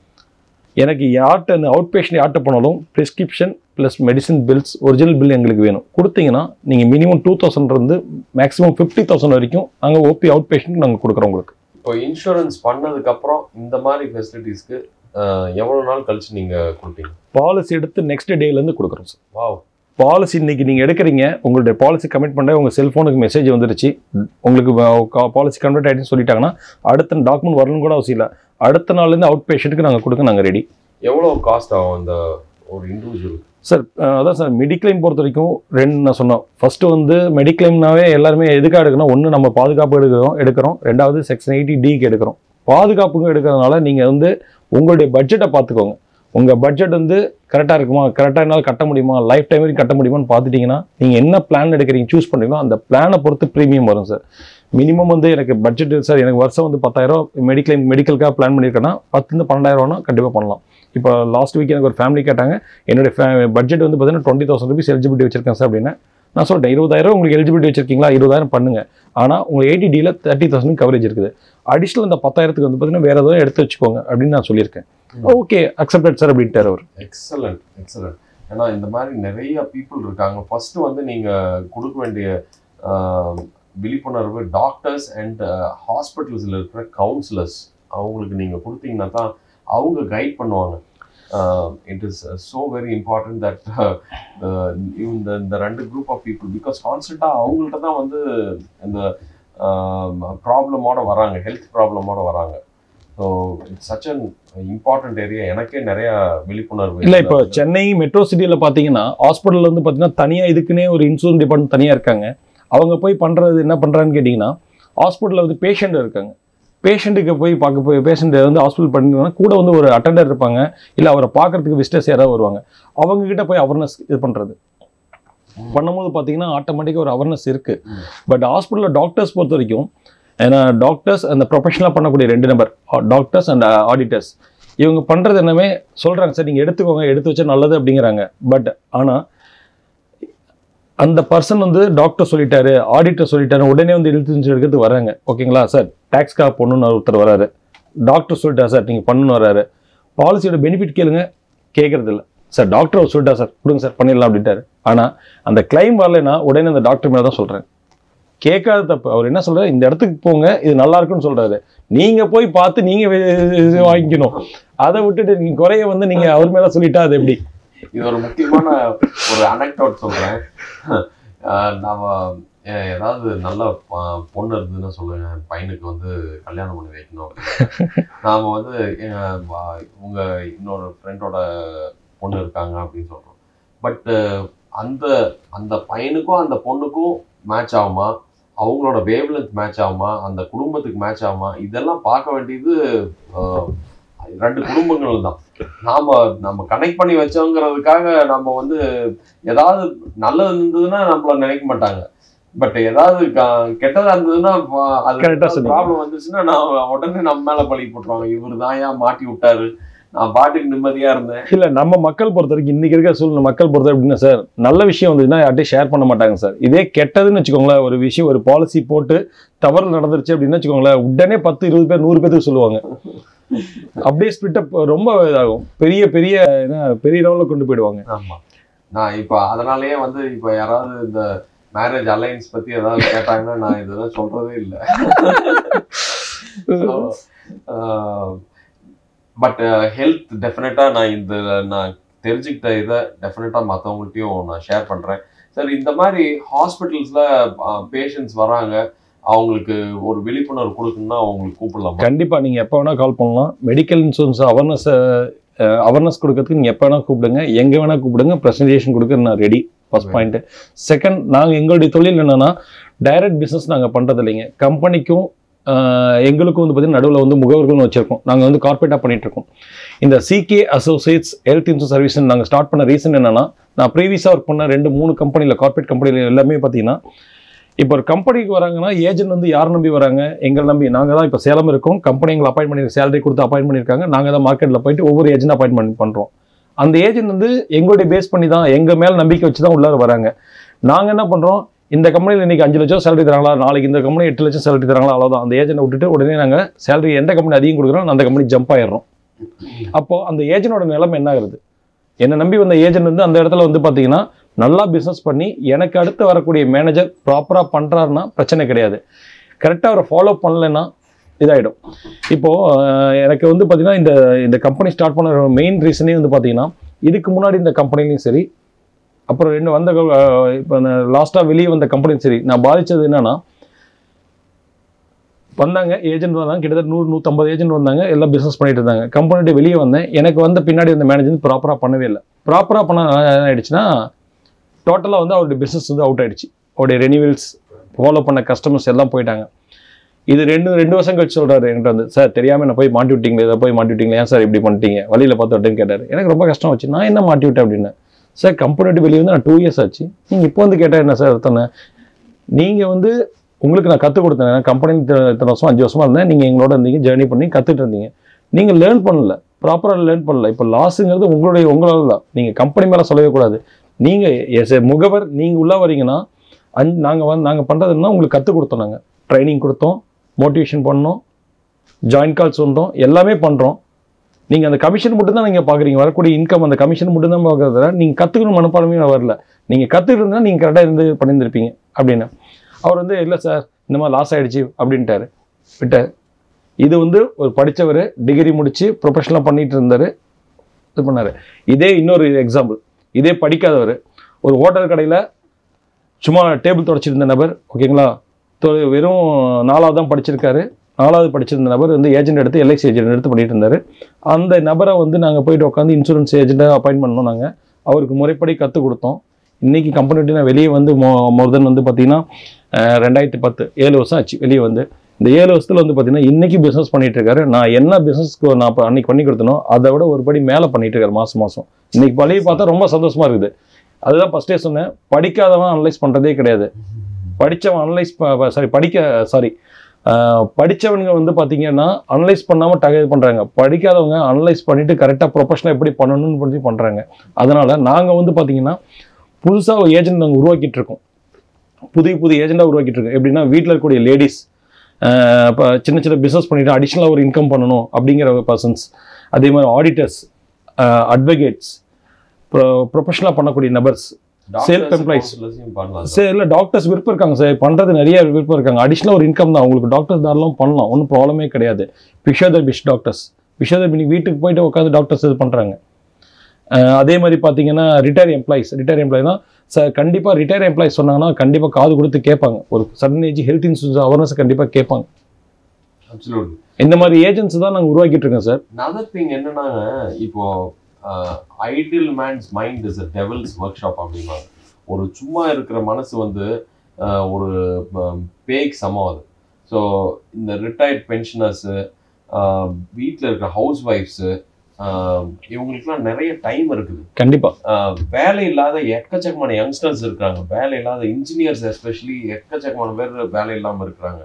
எனக்கு யார்கிட்ட இந்த அவுட் பேஷண்ட் யார்கிட்ட போனாலும் prescription plus medicine bills original bill எங்களுக்கு வேணும் கொடுத்தீங்கன்னா நீங்கள் மினிமம் டூ தௌசண்ட் இருந்து மேக்ஸிமம் ஃபிஃப்டி தௌசண்ட் வரைக்கும் நாங்கள் ஓபி அவுட் பேஷண்ட் நாங்கள் கொடுக்குறோம் உங்களுக்கு இப்போ இன்சூரன்ஸ் பண்ணதுக்கு அப்புறம் இந்த மாதிரி ஃபெசிலிட்டிஸ்க்கு எவ்வளவு நாள் கழிச்சு நீங்க கொடுப்பீங்க பாலிசி எடுத்து நெக்ஸ்ட் டேலேருந்து கொடுக்குறோம் சார் வாவ் பாலிசி இன்னைக்கு நீங்கள் எடுக்கிறீங்க உங்களுடைய பாலிசி கமிட் பண்ண உங்கள் செல்ஃபோனுக்கு மெசேஜ் வந்துருச்சு உங்களுக்கு பாலிசி கன்வெர்ட் ஆகிடுன்னு சொல்லிட்டாங்கன்னா அடுத்த டாக்குமெண்ட் வரணும்னு கூட அவசியம் இல்லை அடுத்த நாள்லேருந்து அவுட் பேஷண்ட்டுக்கு நாங்கள் கொடுக்க நாங்கள் ரெடி எவ்வளவு காஸ்ட் ஆகும் இந்த ஒரு இண்டிவிஜுவல் சார் அஹ் அதான் சார் மெடிக்ளைம் பொறுத்த வரைக்கும் ரெண்டு நான் சொன்னோம் ஃபர்ஸ்ட் வந்து மெடிக்ளைம்னாவே எல்லாருமே எதுக்காக எடுக்கணும் ஒன்று நம்ம பாதுகாப்பு எடுக்கிறோம் எடுக்கிறோம் ரெண்டாவது செக்ஷன் எயிட்டி டிக்கு எடுக்கிறோம் பாதுகாப்புக்கு எடுக்கிறதுனால நீங்கள் வந்து உங்களுடைய பட்ஜெட்டை பார்த்துக்கோங்க உங்கள் பட்ஜெட் வந்து கரெக்டாக இருக்குமா கரெக்டாக என்னால் கட்ட முடியுமா லைஃப் டைம் வரைக்கும் கட்ட முடியுமான்னு பார்த்துட்டிங்கன்னா நீங்கள் என்ன பிளான் எடுக்கிறீங்க சூஸ் பண்ணுறீங்களோ அந்த பிளானை பொறுத்து ப்ரீமியம் வரும் சார் மினிமம் வந்து எனக்கு பட்ஜெட் சார் எனக்கு வருஷம் வந்து பத்தாயிரம் மெடிக்ளைம் மெடிக்கலுக்காக பிளான் பண்ணியிருக்கேன்னா பத்துலேருந்து பன்னெண்டாயிரம்னா கண்டிப்பாக பண்ணலாம் இப்போ லாஸ்ட் வீக் எனக்கு ஒரு ஃபேமிலி கேட்டாங்க என்னுடைய பட்ஜெட் வந்து பார்த்தீங்கன்னா டுவெண்ட்டி தௌசண்ட் ருபீஸ் எலிஜிபிலிட்டி வச்சிருக்கேன் சார் அப்படின்னா நான் சொல்லிட்டேன் இருபதாயிரம் உங்களுக்கு எலிஜிபிலிட்டி வச்சிருக்கீங்களா இருபதாயிரம் பண்ணுங்க ஆனால் உங்களுக்கு எயிட்டி டியில் தேர்ட்டி தௌசண்ட் கவரேஜ் இருக்குது அடிஷ்னல் அந்த பத்தாயிரத்துக்கு வந்து பார்த்தீங்கன்னா வேறு ஏதாவது எடுத்து வச்சுக்கோங்க அப்படின்னு நான் சொல்லியிருக்கேன் ஓகே அக்செப்டட் சார் அப்படின்ட்டார் அவர் எக்ஸலண்ட் எக்ஸலண்ட் ஏன்னா இந்த மாதிரி நிறைய பீப்புள் இருக்காங்க ஃபர்ஸ்ட் வந்து நீங்க கொடுக்க வேண்டிய ஆஹ், விழிப்புணர்வு டாக்டர்ஸ் அண்ட் ஹாஸ்பிட்டல்ஸ்ல இருக்கிற கவுன்சிலர்ஸ் அவங்களுக்கு நீங்க கொடுத்தீங்கன்னா தான் அவங்க கைட் பண்ணுவாங்க it is so very important that இந்த இந்த ரெண்டு குரூப் ஆஃப் பீப்புள் பிகாஸ் கான்ஸ்டண்ட்டாக அவங்கள்ட்ட தான் வந்து இந்த ப்ராப்ளமோட வராங்க ஹெல்த் ப்ராப்ளமோட வராங்க so it's such an important area எனக்கே நிறைய விழிப்புணர்வு இல்ல இப்போ சென்னை மெட்ரோ சிட்டில பாத்தீங்கன்னா ஹாஸ்பிட்டல்ல வந்து பாத்தீங்கன்னா தனியா இதுக்குன்னே ஒரு இன்சூரன்ஸ் டிபார்ட்மெண்ட் தனியா இருக்காங்க அவங்க போய் பண்றது என்ன பண்றாங்கன்னு கேட்டீங்கன்னா ஹாஸ்பிட்டல்ல வந்து பேஷண்ட் இருக்காங்க பேஷண்ட்டுக்கு போய் பார்க்க போய் பேஷண்ட் வந்து ஹாஸ்பிட்டல் பண்ணிங்கன்னா கூட வந்து ஒரு அட்டெண்டர் இருப்பாங்க இல்ல அவரை பார்க்கறதுக்கு விசிட்டர்ஸ் யாராவது வருவாங்க அவங்க கிட்ட போய் அவேர்னஸ் இது பண்றது பண்ணும்போது பார்த்தீங்கன்னா ஆட்டோமேட்டிக்காக ஒரு அவேர்னஸ் இருக்கு ம். பட் ஹாஸ்பிட்டலில் டாக்டர்ஸ் பொறுத்த வரைக்கும் ஏன்னா டாக்டர்ஸ் அந்த ப்ரொஃபஷனலாக பண்ணக்கூடிய ரெண்டு நபர் டாக்டர்ஸ் அண்ட் ஆடிட்டர்ஸ் இவங்க பண்ணுறது என்னமே சொல்கிறாங்க சார் நீங்கள் எடுத்துக்கோங்க எடுத்து வச்சா நல்லது அப்படிங்கிறாங்க பட் ஆனால் அந்த பர்சன் வந்து டாக்டர் சொல்லிட்டாரு ஆடிட்டர் சொல்லிட்டாரு உடனே வந்து ஹெல்த் இன்சூரன்ஸ் எடுக்கிறது வராங்க ஓகேங்களா சார் டேக்ஸ்க்காக பொண்ணுன்னு ஒருத்தர் வராரு டாக்டர் சொல்லிட்டாரு சார் நீங்கள் பண்ணணும் வராரு பாலிசியோட பெனிஃபிட் கேளுங்க கேட்கறது இல்ல சார் டாக்டர் சொல்லிட்டா சார் கொடுங்க சார் பண்ணிடலாம் அப்படின்ட்டாரு ஆனால் அந்த கிளைம் வரலைன்னா உடனே அந்த டாக்டர் மேலே தான் சொல்கிறேன் கேட்காத தப்பு அவர் என்ன சொல்றாரு இந்த இடத்துக்கு போங்க இது நல்லா இருக்குன்னு சொல்றாரு நீங்க போய் பார்த்து நீங்க வே- இது வாங்கிக்கணும் அதை விட்டுட்டு நீங்க குறைய வந்து நீங்க அவர் மேல சொல்லிட்டா அது எப்படி இது ஒரு முக்கியமான ஒரு அனக்டோட் சொல்றேன் அஹ் நாம அஹ் ஏதாவது நல்ல ப- பொண்ணு இருந்ததுன்னு சொல்லுங்க என் பையனுக்கு வந்து கல்யாணம் பண்ணி வைக்கணும் அப்படின்னு. நாம வந்து அஹ் வ- உங்க இன்னொரு ஃப்ரெண்டோட பொண்ணு இருக்காங்க அப்படின்னு சொல்றோம் பட் அந்த அந்த பையனுக்கும் அந்த பொண்ணுக்கும் மேட்ச் ஆகுமா அவங்களோட வேவ்லென்த் மேட்ச் ஆகுமா அந்த குடும்பத்துக்கு மேட்ச் ஆகுமா இதெல்லாம் பார்க்க வேண்டியது அஹ், ரெண்டு குடும்பங்கள் தான் நாம நம்ம கனெக்ட் பண்ணி வச்சோங்கிறதுக்காக நம்ம வந்து ஏதாவது நல்லது இருந்ததுன்னா நம்மள நினைக்க மாட்டாங்க பட் ஏதாவது க- கெட்டதா இருந்ததுன்னா வ- அது Correct ஆ சொன்னீங்க. ப்ராப்ளம் வந்துச்சுன்னா நான் உடனே நம்ம மேல பழி போட்டுருவாங்க இவர் தான் ஏன் மாட்டி விட்டாரு நான் பாட்டுக்கு நிம்மதியா இருந்தேன் இல்ல நம்ம மக்கள் பொறுத்த வரைக்கும் இன்னைக்கு இருக்கிற சூழ்நிலை மக்கள் பொறுத்த வரைக்கும் எப்படின்னா சார் நல்ல விஷயம் வந்துச்சுன்னா யார்ட்டையும் ஷேர் பண்ண மாட்டாங்க சார் இதே கெட்டதுன்னு வச்சுக்கோங்களேன் ஒரு விஷயம் ஒரு பாலிசி போட்டு தவறு நடந்துருச்சு அப்படின்னு வச்சுக்கோங்களேன் உடனே பத்து இருபது பேர் நூறு பேருக்கு சொல்லுவாங்க அப்படியே ஸ்பிட் அப் ரொம்ப இதாகும் பெரிய பெரிய என்ன பெரிய லெவலில் கொண்டு போயிடுவாங்க ஆமா நான் இப்ப அதனாலயே வந்து இப்ப யாராவது இந்த மேரேஜ் அலைன்ஸ் பத்தி ஏதாவது கேட்டாங்கன்னா நான் இதெல்லாம் சொல்றதே இல்லை பட் ஹெல்த் டெஃபினட்டா நான் இந்த நான் தெரிஞ்சுக்கிட்ட இதை டெஃபினட்டா மற்றவங்கள்ட்டையும் நான் ஷேர் பண்றேன் சார் இந்த மாதிரி ஹாஸ்பிட்டல்ஸ்ல பேஷண்ட்ஸ் வராங்க அவங்களுக்கு ஒரு விழிப்புணர்வு கொடுக்கணும்னா அவங்களுக்கு கூப்பிடலாமா கண்டிப்பா நீங்க எப்போ வேணா கால் பண்ணலாம் மெடிக்கல் இன்சூரன்ஸ் அவேர்னஸ் அவேர்னஸ் கொடுக்கறதுக்கு நீங்க எப்போ வேணா கூப்பிடுங்க எங்க வேணா கூப்பிடுங்க ப்ரெசன்டேஷன் கொடுக்க நான் ரெடி ஃபர்ஸ்ட் பாயிண்ட் செகண்ட் நாங்க எங்களுடைய தொழில் என்னன்னா டைரக்ட் பிசினஸ் நாங்க பண்றது இல்லைங்க கம்பெனிக்கும் எங்களுக்கும் வந்து பார்த்தீங்கன்னா நடுவில் வந்து முகவர்கள்னு வச்சிருக்கோம் நாங்கள் வந்து கார்பரேட்டாக பண்ணிட்டு இருக்கோம் இந்த CK associates health insurance service நாங்கள் ஸ்டார்ட் பண்ண ரீசன் என்னன்னா நான் ப்ரீவியஸாக ஒர்க் பண்ண ரெண்டு மூணு கம்பெனியில் கார்பரேட் கம்பெனியில் எல்லாமே பார்த்தீங்கன்னா இப்போ ஒரு கம்பெனிக்கு வராங்கன்னா ஏஜென்ட் வந்து யார் நம்பி வராங்க எங்களை நம்பி நாங்கள் தான் இப்போ சேலம் இருக்கோம் கம்பெனி எங்களை அப்பாயின் பண்ணி சேலரி கொடுத்து அப்பாயின் பண்ணியிருக்காங்க நாங்கள் தான் மார்க்கெட்டில் போயிட்டு ஒவ்வொரு ஏஜென்ட் அப்பாயின்மெண்ட் பண்ணுறோம் அந்த ஏஜென்ட் வந்து எங்களுடைய பேஸ் பண்ணி தான் எங்கள் மேல் நம்பிக்கை வச்சு தான் உள்ளார வராங்க நாங்கள் என்ன பண்ணுறோம் இந்த கம்பெனியில் இன்னைக்கு அஞ்சு லட்சம் சேலரி தராங்களா நாளைக்கு இந்த கம்பெனி எட்டு லட்சம் சேலரி தராங்களா அவ்வளோதான் அந்த ஏஜென்ட்டை விட்டுட்டு உடனே நாங்கள் சேலரி எந்த கம்பெனி அதிகம் கொடுக்குறோம் அந்த கம்பெனி ஜம்ப் ஆயிடுறோம் அப்போ அந்த ஏஜென்ட்டோட நிலைமை என்ன ஆகுது என்னை நம்பி வந்த ஏஜென்ட் வந்து அந்த இடத்துல வந்து பார்த்தீங்கன்னா நல்லா பிஸ்னஸ் பண்ணி எனக்கு அடுத்து வரக்கூடிய மேனேஜர் ப்ராப்பராக பண்ணுறாருன்னா பிரச்சனை கிடையாது கரெக்டாக அவரை ஃபாலோ பண்ணலைன்னா இதாகிடும் இப்போது எனக்கு வந்து பார்த்தீங்கன்னா இந்த இந்த கம்பெனி ஸ்டார்ட் பண்ண மெயின் ரீசனே வந்து பார்த்தீங்கன்னா இதுக்கு முன்னாடி இந்த கம்பெனிலையும் சரி அப்புறம் ரெண்டு வந்த அஹ், இப்போ லாஸ்ட்டாக வெளியே வந்த கம்பெனியும் சரி நான் பாதிச்சது என்னன்னா வந்தாங்க ஏஜென்ட் வந்தாங்க கிட்டத்தட்ட நூறு நூற்றம்பது ஏஜென்ட் வந்தாங்க எல்லாம் பிஸ்னஸ் பண்ணிட்டு இருந்தாங்க கம்பெனிட்டு வெளியே வந்தேன் எனக்கு வந்து பின்னாடி வந்த மேனேஜர் ப்ராப்பராக பண்ணவே இல்லை ப்ராப்பராக பண்ண என்ன ஆயிடுச்சுன்னா டோட்டலாக வந்து அவருடைய பிஸ்னஸ் வந்து அவுட் ஆயிடுச்சு அவருடைய ரெனிவல்ஸ் ஃபாலோ பண்ண கஸ்டமர்ஸ் எல்லாம் போயிட்டாங்க இது ரெண்டு ரெண்டு வருஷம் கழிச்சு சொல்றாரு என்கிட்ட வந்து சார் தெரியாம என்ன போய் மாட்டி விட்டீங்களே இதை போய் மாட்டி விட்டீங்களே ஏன் சார் இப்படி பண்ணிட்டீங்க வழியில பார்த்து விட்டேன்னு கேட்டாரு எனக்கு ரொம்ப கஷ்டம் வச்சு நான் என்ன மாட்டி விட்டேன் அப்படின்னு சார் கம்பெனி விட்டு வெளியே வந்து நான் டூ இயர்ஸ் ஆச்சு நீங்க இப்போ வந்து கேட்டா என்ன சார் அர்த்தம் நீங்க வந்து உங்களுக்கு நான் கற்றுக் கொடுத்தேன் கம்பெனி இத்தனை வருஷம் அஞ்சு வருஷமா இருந்தேன் நீங்க எங்களோட இருந்தீங்க ஜேர்னி பண்ணி கத்துட்டு இருந்தீங்க நீங்க லேர்ன் பண்ணல ப்ராப்பராக லேர்ன் பண்ணல இப்போ லாஸுங்கிறது உங்களுடைய உங்களால தான் நீங்க கம்பெனி மேல சொல்லவே கூடாது நீங்க எஸ் முகவர் நீங்க உள்ள வரீங்கன்னா அஞ் நாங்க வந்து நாங்க பண்றதுன்னா உங்களுக்கு கற்றுக் கொடுத்தோம் நாங்க ட்ரைனிங் கொடுத்தோம் மோட்டிவேஷன் பண்ணோம் ஜாயின் கால்ஸ் வந்தோம் எல்லாமே பண்றோம் நீங்க அந்த கமிஷன் மட்டும் தான் நீங்க பாக்குறீங்க வரக்கூடிய இன்கம் அந்த கமிஷன் மட்டும் தான் பார்க்கறத நீங்க கத்துக்கணும் மனப்பான்மையும் வரல நீங்க கத்துக்கிட்டு இருந்தா நீங்க கரெக்டாக இருந்து பண்ணியிருந்திருப்பீங்க அப்படின்னு அவர் வந்து இல்லை சார் இந்த மாதிரி லாஸ் ஆயிடுச்சு அப்படின்ட்டாரு விட்டார் இது வந்து ஒரு படிச்சவர் டிகிரி முடிச்சு ப்ரொஃபஷனலாக பண்ணிட்டு இருந்தாரு இது பண்ணாரு இதே இன்னொரு எக்ஸாம்பிள் இதே படிக்காதவர் ஒரு ஹோட்டல் கடையில் சும்மா டேபிள் தொடச்சிருந்த நபர் ஓகேங்களா தொ- வெறும் நாலாவது தான் படிச்சிருக்காரு நாலாவது படிச்சிருந்த நபர் வந்து ஏஜென்ட் எடுத்து எல்ஐசி ஏஜென்ட் எடுத்து பண்ணிட்டு இருந்தார் அந்த நபரை வந்து நாங்கள் போயிட்டு உட்காந்து இன்சூரன்ஸ் ஏஜென்ட்டாக அப்பாயின்ட் பண்ணோம் நாங்கள் அவருக்கு முறைப்படி கற்றுக் கொடுத்தோம் இன்றைக்கி கம்பெனி விட்டு நான் வெளியே வந்து மோ மோர் தென் வந்து பார்த்தீங்கன்னா அஹ், ரெண்டாயிரத்தி பத்து ஏழு வருஷம் ஆச்சு வெளியே வந்து இந்த ஏழு வருஷத்தில் வந்து பார்த்தீங்கன்னா இன்றைக்கி பிஸ்னஸ் பண்ணிட்டு இருக்காரு நான் என்ன பிஸ்னஸ்க்கு நான் இப்போ அன்னைக்கு பண்ணி கொடுத்தனோ அதை விட ஒரு படி மேலே பண்ணிட்டு இருக்காரு மாதம் மாதம் இன்னைக்கு பழைய பார்த்தா ரொம்ப சந்தோஷமா இருக்குது அதுதான் ஃபஸ்ட்டே சொன்னேன் படிக்காதவன் அனலைஸ் பண்ணுறதே கிடையாது படித்தவன் அனலைஸ் சாரி படிக்க சாரி படித்தவனுங்க வந்து பார்த்தீங்கன்னா அனலைஸ் பண்ணாமல் டக இது பண்ணுறாங்க படிக்காதவங்க அனலைஸ் பண்ணிட்டு கரெக்டாக ப்ரொஃபஷனாக எப்படி பண்ணணும்னு பண்ணி பண்ணுறாங்க அதனால் நாங்கள் வந்து பார்த்தீங்கன்னா புதுசாக ஒரு ஏஜென்ட் நாங்கள் உருவாக்கிட்டு இருக்கோம் புதிய புதிய ஏஜெண்டாக உருவாக்கிட்டு இருக்கோம் எப்படின்னா வீட்டில் இருக்கக்கூடிய லேடிஸ் இப்போ சின்ன சின்ன பிஸ்னஸ் பண்ணிட்டு அடிஷ்னலாக ஒரு இன்கம் பண்ணணும் அப்படிங்கிற பர்சன்ஸ் அதே மாதிரி ஆடிட்டர்ஸ் அட்வொகேட்ஸ் ப்ரொஃபஷனலாக பண்ணக்கூடிய நபர்ஸ் Self employees. டாக்டர்ஸ் பண்ணலாம் சார் இல்லை டாக்டர்ஸ் விருப்பம் இருக்காங்க சார் பண்ணுறது நிறைய விருப்பம் இருக்காங்க அடிஷ்னலாக ஒரு இன்கம் தான் உங்களுக்கு டாக்டர்ஸ் தாராளம் பண்ணலாம் ஒன்றும் ப்ராப்ளமே கிடையாது பிஷோதெரபிஸ்ட் டாக்டர்ஸ் பிஷோதெரபி வீட்டுக்கு போயிட்டு உட்காந்து டாக்டர்ஸ் இது பண்ணுறாங்க அதே மாதிரி பார்த்தீங்கன்னா ரிட்டையர் எம்ப்ளாயிஸ் ரிட்டையர் எம்ப்ளாய்னா சார் கண்டிப்பாக ரிட்டையர் எம்ப்ளாயிஸ் சொன்னாங்கன்னா கண்டிப்பாக காது கொடுத்து கேட்பாங்க ஒரு sudden age health insurance awareness கண்டிப்பாக கேட்பாங்க அப்சல்யூட்லி இந்த மாதிரி ஏஜென்ட்ஸ் தான் நாங்கள் உருவாக்கிட்டு இருக்கோம் சார் நதர் திங் என்னன்னா இப்போ ideal man's mind is a devil's workshop அப்படிம்பாங்க ஒரு சும்மா இருக்கிற மனசு வந்து ஆஹ், ஒரு பேய்க்கு சமம் அது ஸோ இந்த ரிட்டையர்ட் பென்ஷனர்ஸு வீட்டில் இருக்கிற ஹவுஸ் ஒய்ஃப்ஸு இவங்களுக்குலாம் நிறைய டைம் இருக்குது கண்டிப்பாக ஆஹ், வேலை இல்லாத எக்கச்சக்கமான யங்ஸ்டர்ஸ் இருக்காங்க வேலை இல்லாத இன்ஜினியர்ஸ் எஸ்பெஷலி எக்கச்சக்கமான பேர் வேலை இல்லாமல் இருக்கிறாங்க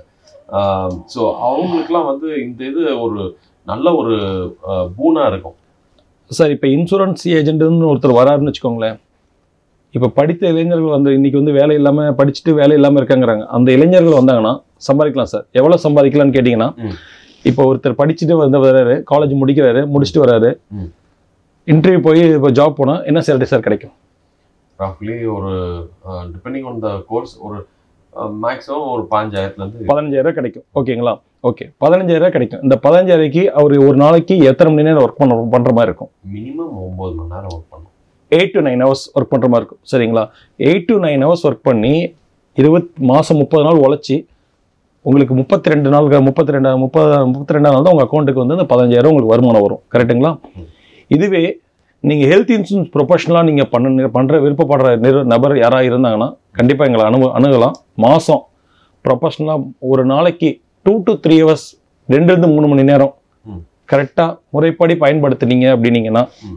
ஸோ அவங்களுக்குலாம் வந்து இந்த இது ஒரு நல்ல ஒரு பூனா இருக்கும் சார் இப்போ இன்சூரன்ஸ் ஏஜென்ட்னு ஒருத்தர் வராருன்னு வச்சுக்கோங்களேன் இப்போ படித்த இளைஞர்கள் வந்து இன்னைக்கு வந்து வேலை இல்லாமல் படிச்சுட்டு வேலை இல்லாமல் இருக்காங்கிறாங்க அந்த இளைஞர்கள் வந்தாங்கன்னா சம்பாதிக்கலாம் சார் எவ்வளோ சம்பாதிக்கலாம்னு கேட்டிங்கன்னா ம். இப்போ ஒருத்தர் படிச்சுட்டு வந்து வர்றாரு காலேஜ் முடிக்கிறாரு முடிச்சுட்டு வர்றாரு ம். இன்டர்வியூ போய் இப்போ ஜாப் போனால் என்ன சேலரி சார் கிடைக்கும் ரஃப்லி ஒரு டிபெண்டிங் ஆன் த கோர்ஸ் ஒரு மேக்ஸிமம் ஒரு பாஞ்சாயிரத்துலேருந்து பதினஞ்சாயிரம் கிடைக்கும் ஓகேங்களா ஓகே பதினஞ்சாயிரம் கிடைக்கும் இந்த பதினஞ்சாயிரக்கு அவர் ஒரு நாளைக்கு எத்தனை மணி நேரம் ஒர்க் பண்ண பண்ணுற மாதிரி இருக்கும் மினிமம் ஒம்பது மணி நேரம் ஒர்க் பண்ணும் eight to nine hours work பண்ணுற மாதிரி இருக்கும் சரிங்களா eight to nine hours work பண்ணி இருபத் மாதம் முப்பது நாள் உழைச்சி உங்களுக்கு முப்பத்தி ரெண்டு நாள் முப்பத்தி ரெண்டு முப்பது முப்பத்தி ரெண்டாம் நாள் தான் உங்கள் அக்கௌண்ட்டுக்கு வந்து அந்த பதினஞ்சாயிரம் உங்களுக்கு வருமானம் வரும் கரெக்ட்டுங்களா ம். இதுவே நீங்கள் ஹெல்த் இன்சூரன்ஸ் ப்ரொஃபஷனலாக நீங்கள் பண்ண பண்ணுற விருப்பப்படுற நிறு நபர் யாராக இருந்தாங்கன்னா கண்டிப்பாக எங்களை அணு அணுகலாம் மாதம் ப்ரொஃபஷனலாக ஒரு நாளைக்கு டூ டு த்ரீ ஹவர்ஸ் ரெண்டுலேருந்து மூணு மணி நேரம் ம். கரெக்டாக முறைப்படி பயன்படுத்துனீங்க அப்படின்னீங்கன்னா ம்.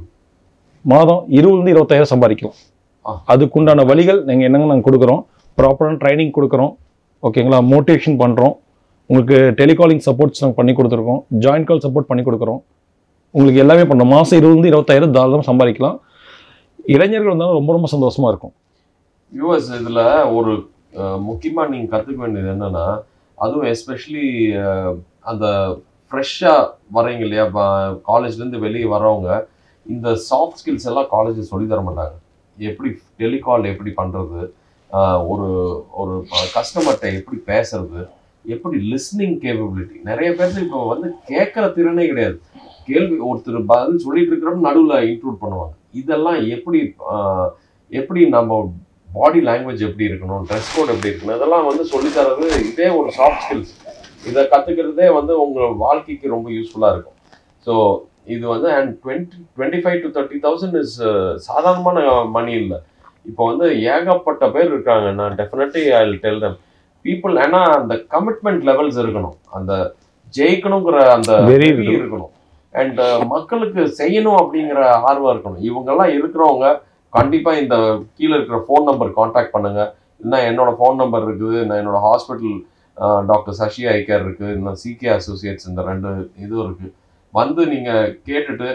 மாதம் இருபதுலேருந்து இருபத்தாயிரம் சம்பாதிக்கலாம் ஆ. அதுக்குண்டான வழிகள் நீங்கள் என்னங்க நாங்கள் கொடுக்குறோம் ப்ராப்பரான ட்ரைனிங் கொடுக்குறோம் ஓகேங்களா மோட்டிவேஷன் பண்ணுறோம் உங்களுக்கு டெலிகாலிங் சப்போர்ட்ஸ் நாங்கள் பண்ணி கொடுத்துருக்கோம் ஜாயின்ட் கால் சப்போர்ட் பண்ணி கொடுக்குறோம் உங்களுக்கு எல்லாமே பண்ணுறோம் மாதம் இருபதுலேருந்து இருபத்தாயிரம் தாராளமாக சம்பாதிக்கலாம் இளைஞர்கள் வந்தாலும் ரொம்ப ரொம்ப சந்தோஷமாக இருக்கும் யூஎஸ் இதில் ஒரு முக்கியமாக நீங்கள் கற்றுக்க வேண்டியது என்னன்னா அதுவும் எஸ்பெஷலி அந்த ஃப்ரெஷ்ஷாக வரீங்க இல்லையா காலேஜ்லேருந்து வெளியே வரவங்க இந்த சாஃப்ட் ஸ்கில்ஸ் எல்லாம் காலேஜில் சொல்லி தர மாட்டாங்க எப்படி டெலிகால் எப்படி பண்ணுறது ஒரு ஒரு கஸ்டமர்கிட்ட எப்படி பேசுறது எப்படி லிஸ்னிங் கேப்பபிலிட்டி நிறைய பேருக்கு இப்போ வந்து கேட்குற திறனே கிடையாது கேள்வி ஒருத்தர் பதில் சொல்லிட்டு இருக்கிறப்ப நடுவில் இன்க்ளூட் பண்ணுவாங்க இதெல்லாம் எப்படி ஆஹ், எப்படி நம்ம பாடி லாங்குவேஜ் எப்படி இருக்கணும் ட்ரெஸ் கோட் எப்படி இருக்கணும் இதெல்லாம் வந்து சொல்லித் தரது இதே ஒரு சாஃப்ட் ஸ்கில்ஸ் இதை கற்றுக்கிறதே வந்து உங்கள் வாழ்க்கைக்கு ரொம்ப யூஸ்ஃபுல்லாக இருக்கும் ஸோ இது வந்து and twenty twenty five to thirty thousand is சாதாரணமான மணி இல்லை இப்போ வந்து ஏகப்பட்ட பேர் இருக்காங்க நான் definitely I tell them people ஏன்னா அந்த கமிட்மெண்ட் லெவல்ஸ் இருக்கணும் அந்த ஜெயிக்கணுங்கிற அந்த Very வெறி good. இருக்கணும் அண்ட் மக்களுக்கு செய்யணும் அப்படிங்கிற ஆர்வம் இருக்கணும் இவங்கெல்லாம் இருக்கிறவங்க கண்டிப்பா இந்த கீழே இருக்கிற ஃபோன் நம்பர் காண்டாக்ட் பண்ணுங்க இல்லைன்னா என்னோட ஃபோன் நம்பர் இருக்குது நான் என்னோட ஹாஸ்பிட்டல் டாக்டர் சசி ஐகேர் இருக்கு இன்னும் சிகே அசோசியேட்ஸ் இந்த ரெண்டு இதுவும் இருக்கு வந்து நீங்க கேட்டுட்டு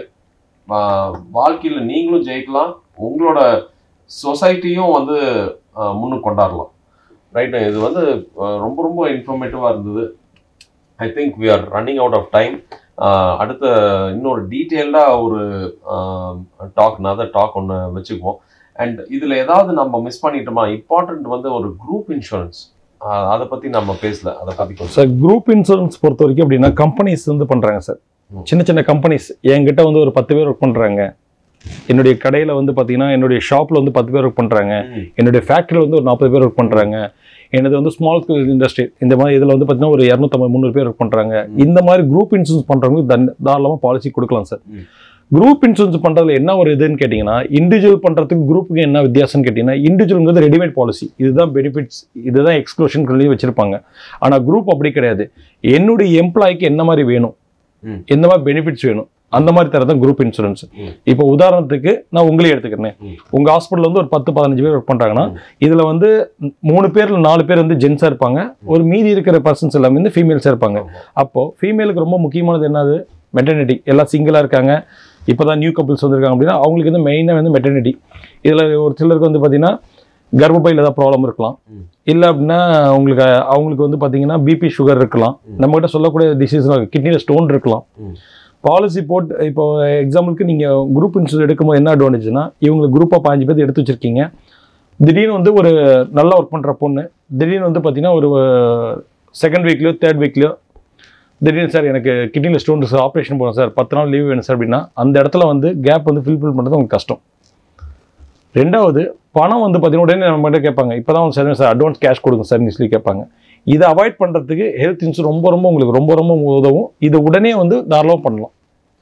ஆஹ், வாழ்க்கையில நீங்களும் ஜெயிக்கலாம் உங்களோட சொசைட்டியும் வந்து ஆஹ், முன்னுக்கு கொண்டாடலாம் ரைட் இது வந்து ஆஹ், ரொம்ப ரொம்ப இன்ஃபர்மேட்டிவாக இருந்தது I think we are running out of time அடுத்த இன்னொரு டீட்டெயில்டாக ஒரு டாக் நதர் டாக் ஒன்று வச்சுக்குவோம் அண்ட் இதில் ஏதாவது நம்ம மிஸ் பண்ணிட்டோமா இம்பார்ட்டன்ட் வந்து ஒரு குரூப் இன்சூரன்ஸ் அதை பற்றி நம்ம பேசல அதை பற்றி கொஞ்சம் சார் குரூப் இன்சூரன்ஸ் பொறுத்த வரைக்கும் அப்படின்னா கம்பெனிஸ் வந்து பண்ணுறாங்க சார் ம். சின்ன சின்ன கம்பெனிஸ் என்கிட்ட வந்து ஒரு பத்து பேர் ஒர்க் பண்ணுறாங்க என்னுடைய கடையில் வந்து பார்த்தீங்கன்னா என்னுடைய ஷாப்பில் வந்து பத்து பேர் ஒர்க் பண்ணுறாங்க ம். என்னுடைய ஃபேக்ட்ரியில் வந்து ஒரு நாற்பது பேர் ஒர்க் பண்ணுறாங்க எனது வந்து ஸ்மால் இண்டஸ்ட்ரி இந்த மாதிரி இதில் வந்து பார்த்தீங்கன்னா ஒரு இரநூத்தம்பது முந்நூறு பேர் ஒர்க் பண்ணுறாங்க இந்த மாதிரி குரூப் இன்சூரன்ஸ் பண்ணுறவங்க தன் தாராளமாக பாலிசி கொடுக்கலாம் சார் ம். குரூப் இன்சூரன்ஸ் பண்ணுறதுல என்ன ஒரு இதுன்னு கேட்டிங்கன்னா இண்டிவிஜுவல் பண்ணுறதுக்கு குரூப்புக்கு என்ன வித்தியாசம்னு கேட்டிங்கன்னா இண்டிவிஜுவல்ங்கிறது ரெடிமேட் பாலிசி இதுதான் பெனிஃபிட்ஸ் இதுதான் எக்ஸ்க்ளூஷன் சொல்லி வச்சிருப்பாங்க ஆனால் குரூப் அப்படி கிடையாது என்னுடைய எம்ப்ளாய்க்கு என்ன மாதிரி வேணும் ம். எந்த மாதிரி பெனிஃபிட்ஸ் வேணும் அந்த மாதிரி தரதான் குரூப் இன்சூரன்ஸ் ம். இப்போ உதாரணத்துக்கு நான் உங்களே எடுத்துக்கிறேன் ம். உங்க ஹாஸ்பிட்டல் வந்து ஒரு பத்து பதினஞ்சு பேர் ஒர்க் பண்றாங்கன்னா ம். இதுல வந்து மூணு பேர்ல நாலு பேர் வந்து ஜென்ஸா இருப்பாங்க ஒரு மீதி இருக்கிற பர்சன்ஸ் எல்லாமே வந்து ஃபீமேல்ஸா இருப்பாங்க ஆமா. அப்போ ஃபீமேலுக்கு ரொம்ப முக்கியமானது என்னது மெட்டர்னிட்டி எல்லாம் சிங்கிளா இருக்காங்க இப்போதான் நியூ கப்பிள்ஸ் வந்திருக்காங்க அப்படின்னா அவங்களுக்கு வந்து மெயினாக வந்து மெட்டர்னிட்டி இதில் ஒரு சிலருக்கு வந்து பார்த்தீங்கன்னா கர்ப்பப்பையில் ஏதாவது ப்ராப்ளம் இருக்கலாம் ம். இல்லை அப்படின்னா உங்களுக்கு அவங்களுக்கு வந்து பார்த்தீங்கன்னா பிபி சுகர் இருக்கலாம் ம். நம்மகிட்ட சொல்லக்கூடிய டிசீஸ்லாம் கிட்னியில் ஸ்டோன் இருக்கலாம் ம். பாலிசி போட்டு இப்போ எக்ஸாம்பிளுக்கு நீங்கள் குரூப் இன்சூரன்ஸ் எடுக்கும்போது என்ன அட்வான்டேஜ்னா இவங்களுக்கு குரூப்பாக பாஞ்சு பேர் எடுத்து வச்சிருக்கீங்க திடீர்னு வந்து ஒரு நல்லா ஒர்க் பண்ணுற பொண்ணு திடீர்னு வந்து பார்த்தீங்கன்னா ஒரு செகண்ட் வீக்லையோ தேர்ட் வீக்லையோ திடீர்னு சார் எனக்கு கிட்னியில் ஸ்டோன் சார் ஆப்ரேஷன் போகணும் சார் பத்து நாள் லீவ் வேணும் சார் அப்படின்னா அந்த இடத்துல வந்து கேப் வந்து ஃபில்ஃபில் பண்ணுறது உங்களுக்கு கஷ்டம் ரெண்டாவது பணம் வந்து பார்த்தீங்கன்னா உடனே நம்ம கிட்ட கேட்பாங்க இப்போ தான் சார் சார் அட்வான்ஸ் கேஷ் கொடுங்க சார் சொல்லி கேட்பாங்க இதை அவாய்ட் பண்ணுறதுக்கு ஹெல்த் இன்சூரன்ஸ் ரொம்ப ரொம்ப உங்களுக்கு ரொம்ப ரொம்ப உதவும் இதை உடனே வந்து தாராளமாக பண்ணலாம்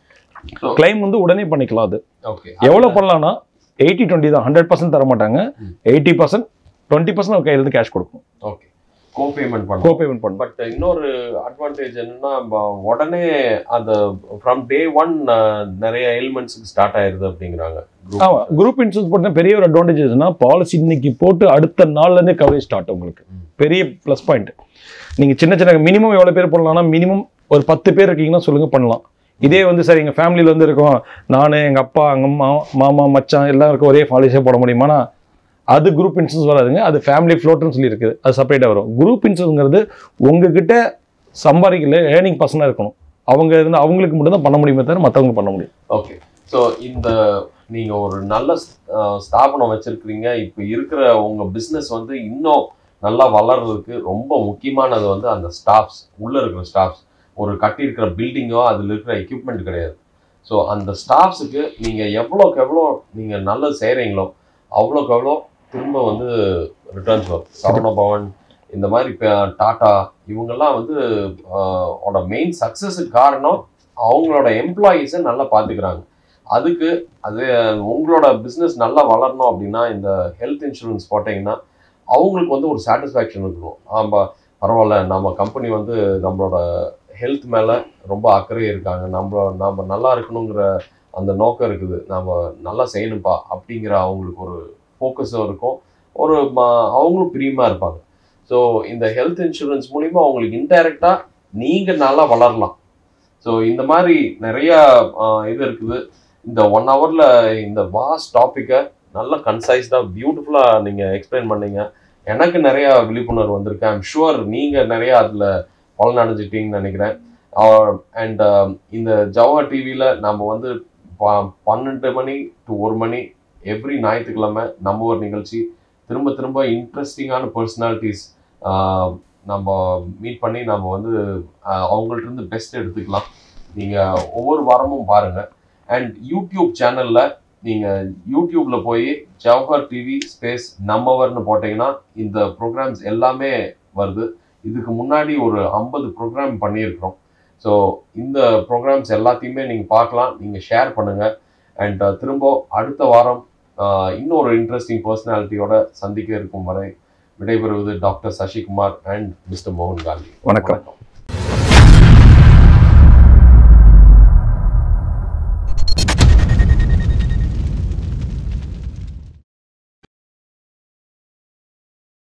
So, கிளைம் வந்து உடனே பண்ணிக்கலாம் அது okay. எவ்வளோ பண்ணலாம்னா எயிட்டி டுவெண்ட்டி தான் ஹண்ட்ரட் பர்சன்ட் தர மாட்டாங்க ம். எயிட்டி பர்சன்ட் டுவெண்ட்டி பர்சன்ட் அவங்க கையிலேருந்து கேஷ் கொடுக்கும் ஓகே கோ பேமெண்ட் கோ பண்ணலாம் பேமெண்ட் பண்ணணும் பட் இன்னொரு அட்வான்டேஜ் என்னன்னா ப- உடனே அந்த ஃப்ரம் டே ஒன் நிறைய எலிமெண்ட்ஸுக்கு ஸ்டார்ட் ஆயிருது அப்படிங்கிறாங்க Group. ஆமாம் குரூப் இன்சூரன்ஸ் போட்டால் பெரிய ஒரு அட்வான்டேஜ் எதுனா பாலிசி இன்னைக்கு போட்டு அடுத்த நாள்லேருந்தே கவரேஜ் ஸ்டார்ட் உங்களுக்கு ம். பெரிய ப்ளஸ் பாயிண்ட் நீங்கள் சின்ன சின்ன மினிமம் எவ்வளோ பேர் பண்ணலாம்னா மினிமம் ஒரு பத்து பேர் இருக்கீங்கன்னா சொல்லுங்கள் பண்ணலாம் இதே வந்து சார் எங்கள் ஃபேமிலியில் வந்து இருக்கோம் நான் எங்கள் அப்பா எங்கள் அம்மா மாமா மச்சான் எல்லாருக்கும் ஒரே பாலிசியாக போட முடியுமானா அது குரூப் இன்சூரன்ஸ் வராதுங்க அது ஃபேமிலி ஃப்ளோட்னு சொல்லி இருக்குது அது செப்பரேட்டாக வரும் குரூப் இன்சூரன்ஸ்ங்கிறது உங்ககிட்ட சம்பாதிக்கல ஏர்னிங் பர்சனாக இருக்கணும் அவங்க இருந்து அவங்களுக்கு மட்டும் தான் பண்ண முடியுமே தவிர மற்றவங்க பண்ண முடியும் ஓகே ஸோ இந்த நீங்க ஒரு நல்ல அஹ், ஸ்தாபனம் வச்சிருக்கிறீங்க இப்போ இருக்கிற உங்க பிஸ்னஸ் வந்து இன்னும் நல்லா வளர்றதுக்கு ரொம்ப முக்கியமானது வந்து அந்த ஸ்டாஃப்ஸ் உள்ள இருக்கிற ஸ்டாஃப்ஸ் ஒரு கட்டியிருக்கிற பில்டிங்கோ அதில் இருக்கிற எக்யூப்மெண்ட் கிடையாது ஸோ அந்த ஸ்டாஃப்ஸுக்கு நீங்க எவ்வளோக்கு எவ்வளோ நீங்க நல்லது செய்கிறீங்களோ அவ்வளோக்கு எவ்வளோ திரும்ப வந்து ரிட்டர்ன்ஸ் வரும் சரவண பவன் இந்த மாதிரி இப்போ டாட்டா இவங்கெல்லாம் வந்து ஆஹ், ஓட மெயின் சக்ஸஸுக்கு காரணம் அவங்களோட எம்ப்ளாயீஸை நல்லா பார்த்துக்கிறாங்க அதுக்கு அது உங்களோட பிஸ்னஸ் நல்லா வளரணும் அப்படின்னா இந்த ஹெல்த் இன்சூரன்ஸ் போட்டிங்கன்னா அவங்களுக்கு வந்து ஒரு சாட்டிஸ்ஃபேக்ஷன் இருக்கணும் ஆமா பரவாயில்ல நம்ம கம்பெனி வந்து நம்மளோட ஹெல்த் மேலே ரொம்ப அக்கறை இருக்காங்க நம்ம நம்ம நல்லா இருக்கணுங்கிற அந்த நோக்கம் இருக்குது நம்ம நல்லா செய்யணும்ப்பா அப்படிங்கிற அவங்களுக்கு ஒரு ஃபோக்கஸும் இருக்கும் ஒரு ம- அவங்களும் பிரியமாக இருப்பாங்க ஸோ இந்த ஹெல்த் இன்சூரன்ஸ் மூலிமா அவங்களுக்கு இன்டைரக்டாக நீங்கள் நல்லா வளரலாம் ஸோ இந்த மாதிரி நிறைய ஆஹ், இது இருக்குது இந்த ஒன் ஹவரில் இந்த வாஸ்ட் டாப்பிக்கை நல்லா கன்சைஸ்டாக பியூட்டிஃபுல்லாக நீங்கள் எக்ஸ்பிளைன் பண்ணீங்க எனக்கு நிறைய விழிப்புணர்வு வந்திருக்கு ஐம் ஷுவர் நீங்கள் நிறைய அதில் பலனடைஞ்சிட்டீங்கன்னு நினைக்கிறேன் அண்ட் இந்த ஜவஹர் டிவியில் நம்ம வந்து ப- பன்னெண்டு மணி டு ஒரு மணி எவ்ரி ஞாயிற்றுக்கிழமை நம்ம ஒரு நிகழ்ச்சி திரும்ப திரும்ப இன்ட்ரெஸ்டிங்கான பர்சனாலிட்டிஸ் நம்ம மீட் பண்ணி நம்ம வந்து ஆஹ், அவங்கள்ட்ட இருந்து பெஸ்ட் எடுத்துக்கலாம் நீங்கள் ஒவ்வொரு வாரமும் பாருங்கள் அண்ட் யூடியூப் சேனலில் நீங்கள் யூடியூப்பில் போய் ஜவஹர் டிவி ஸ்பேஸ் நம்மவர்னு போட்டிங்கன்னா இந்த ப்ரோக்ராம்ஸ் எல்லாமே வருது இதுக்கு முன்னாடி ஒரு ஐம்பது ப்ரோக்ராம் பண்ணியிருக்கிறோம் ஸோ இந்த ப்ரோக்ராம்ஸ் எல்லாத்தையுமே நீங்கள் பார்க்கலாம் நீங்கள் ஷேர் பண்ணுங்கள் அண்ட் திரும்ப அடுத்த வாரம் ஆஹ், இன்னொரு இன்ட்ரெஸ்டிங் பர்சனாலிட்டியோட சந்திக்க இருக்கும் வரை விடைபெறுவது டாக்டர் சசிகுமார் அண்ட் மிஸ்டர் மோகன் காந்தி வணக்கம் வணக்கம்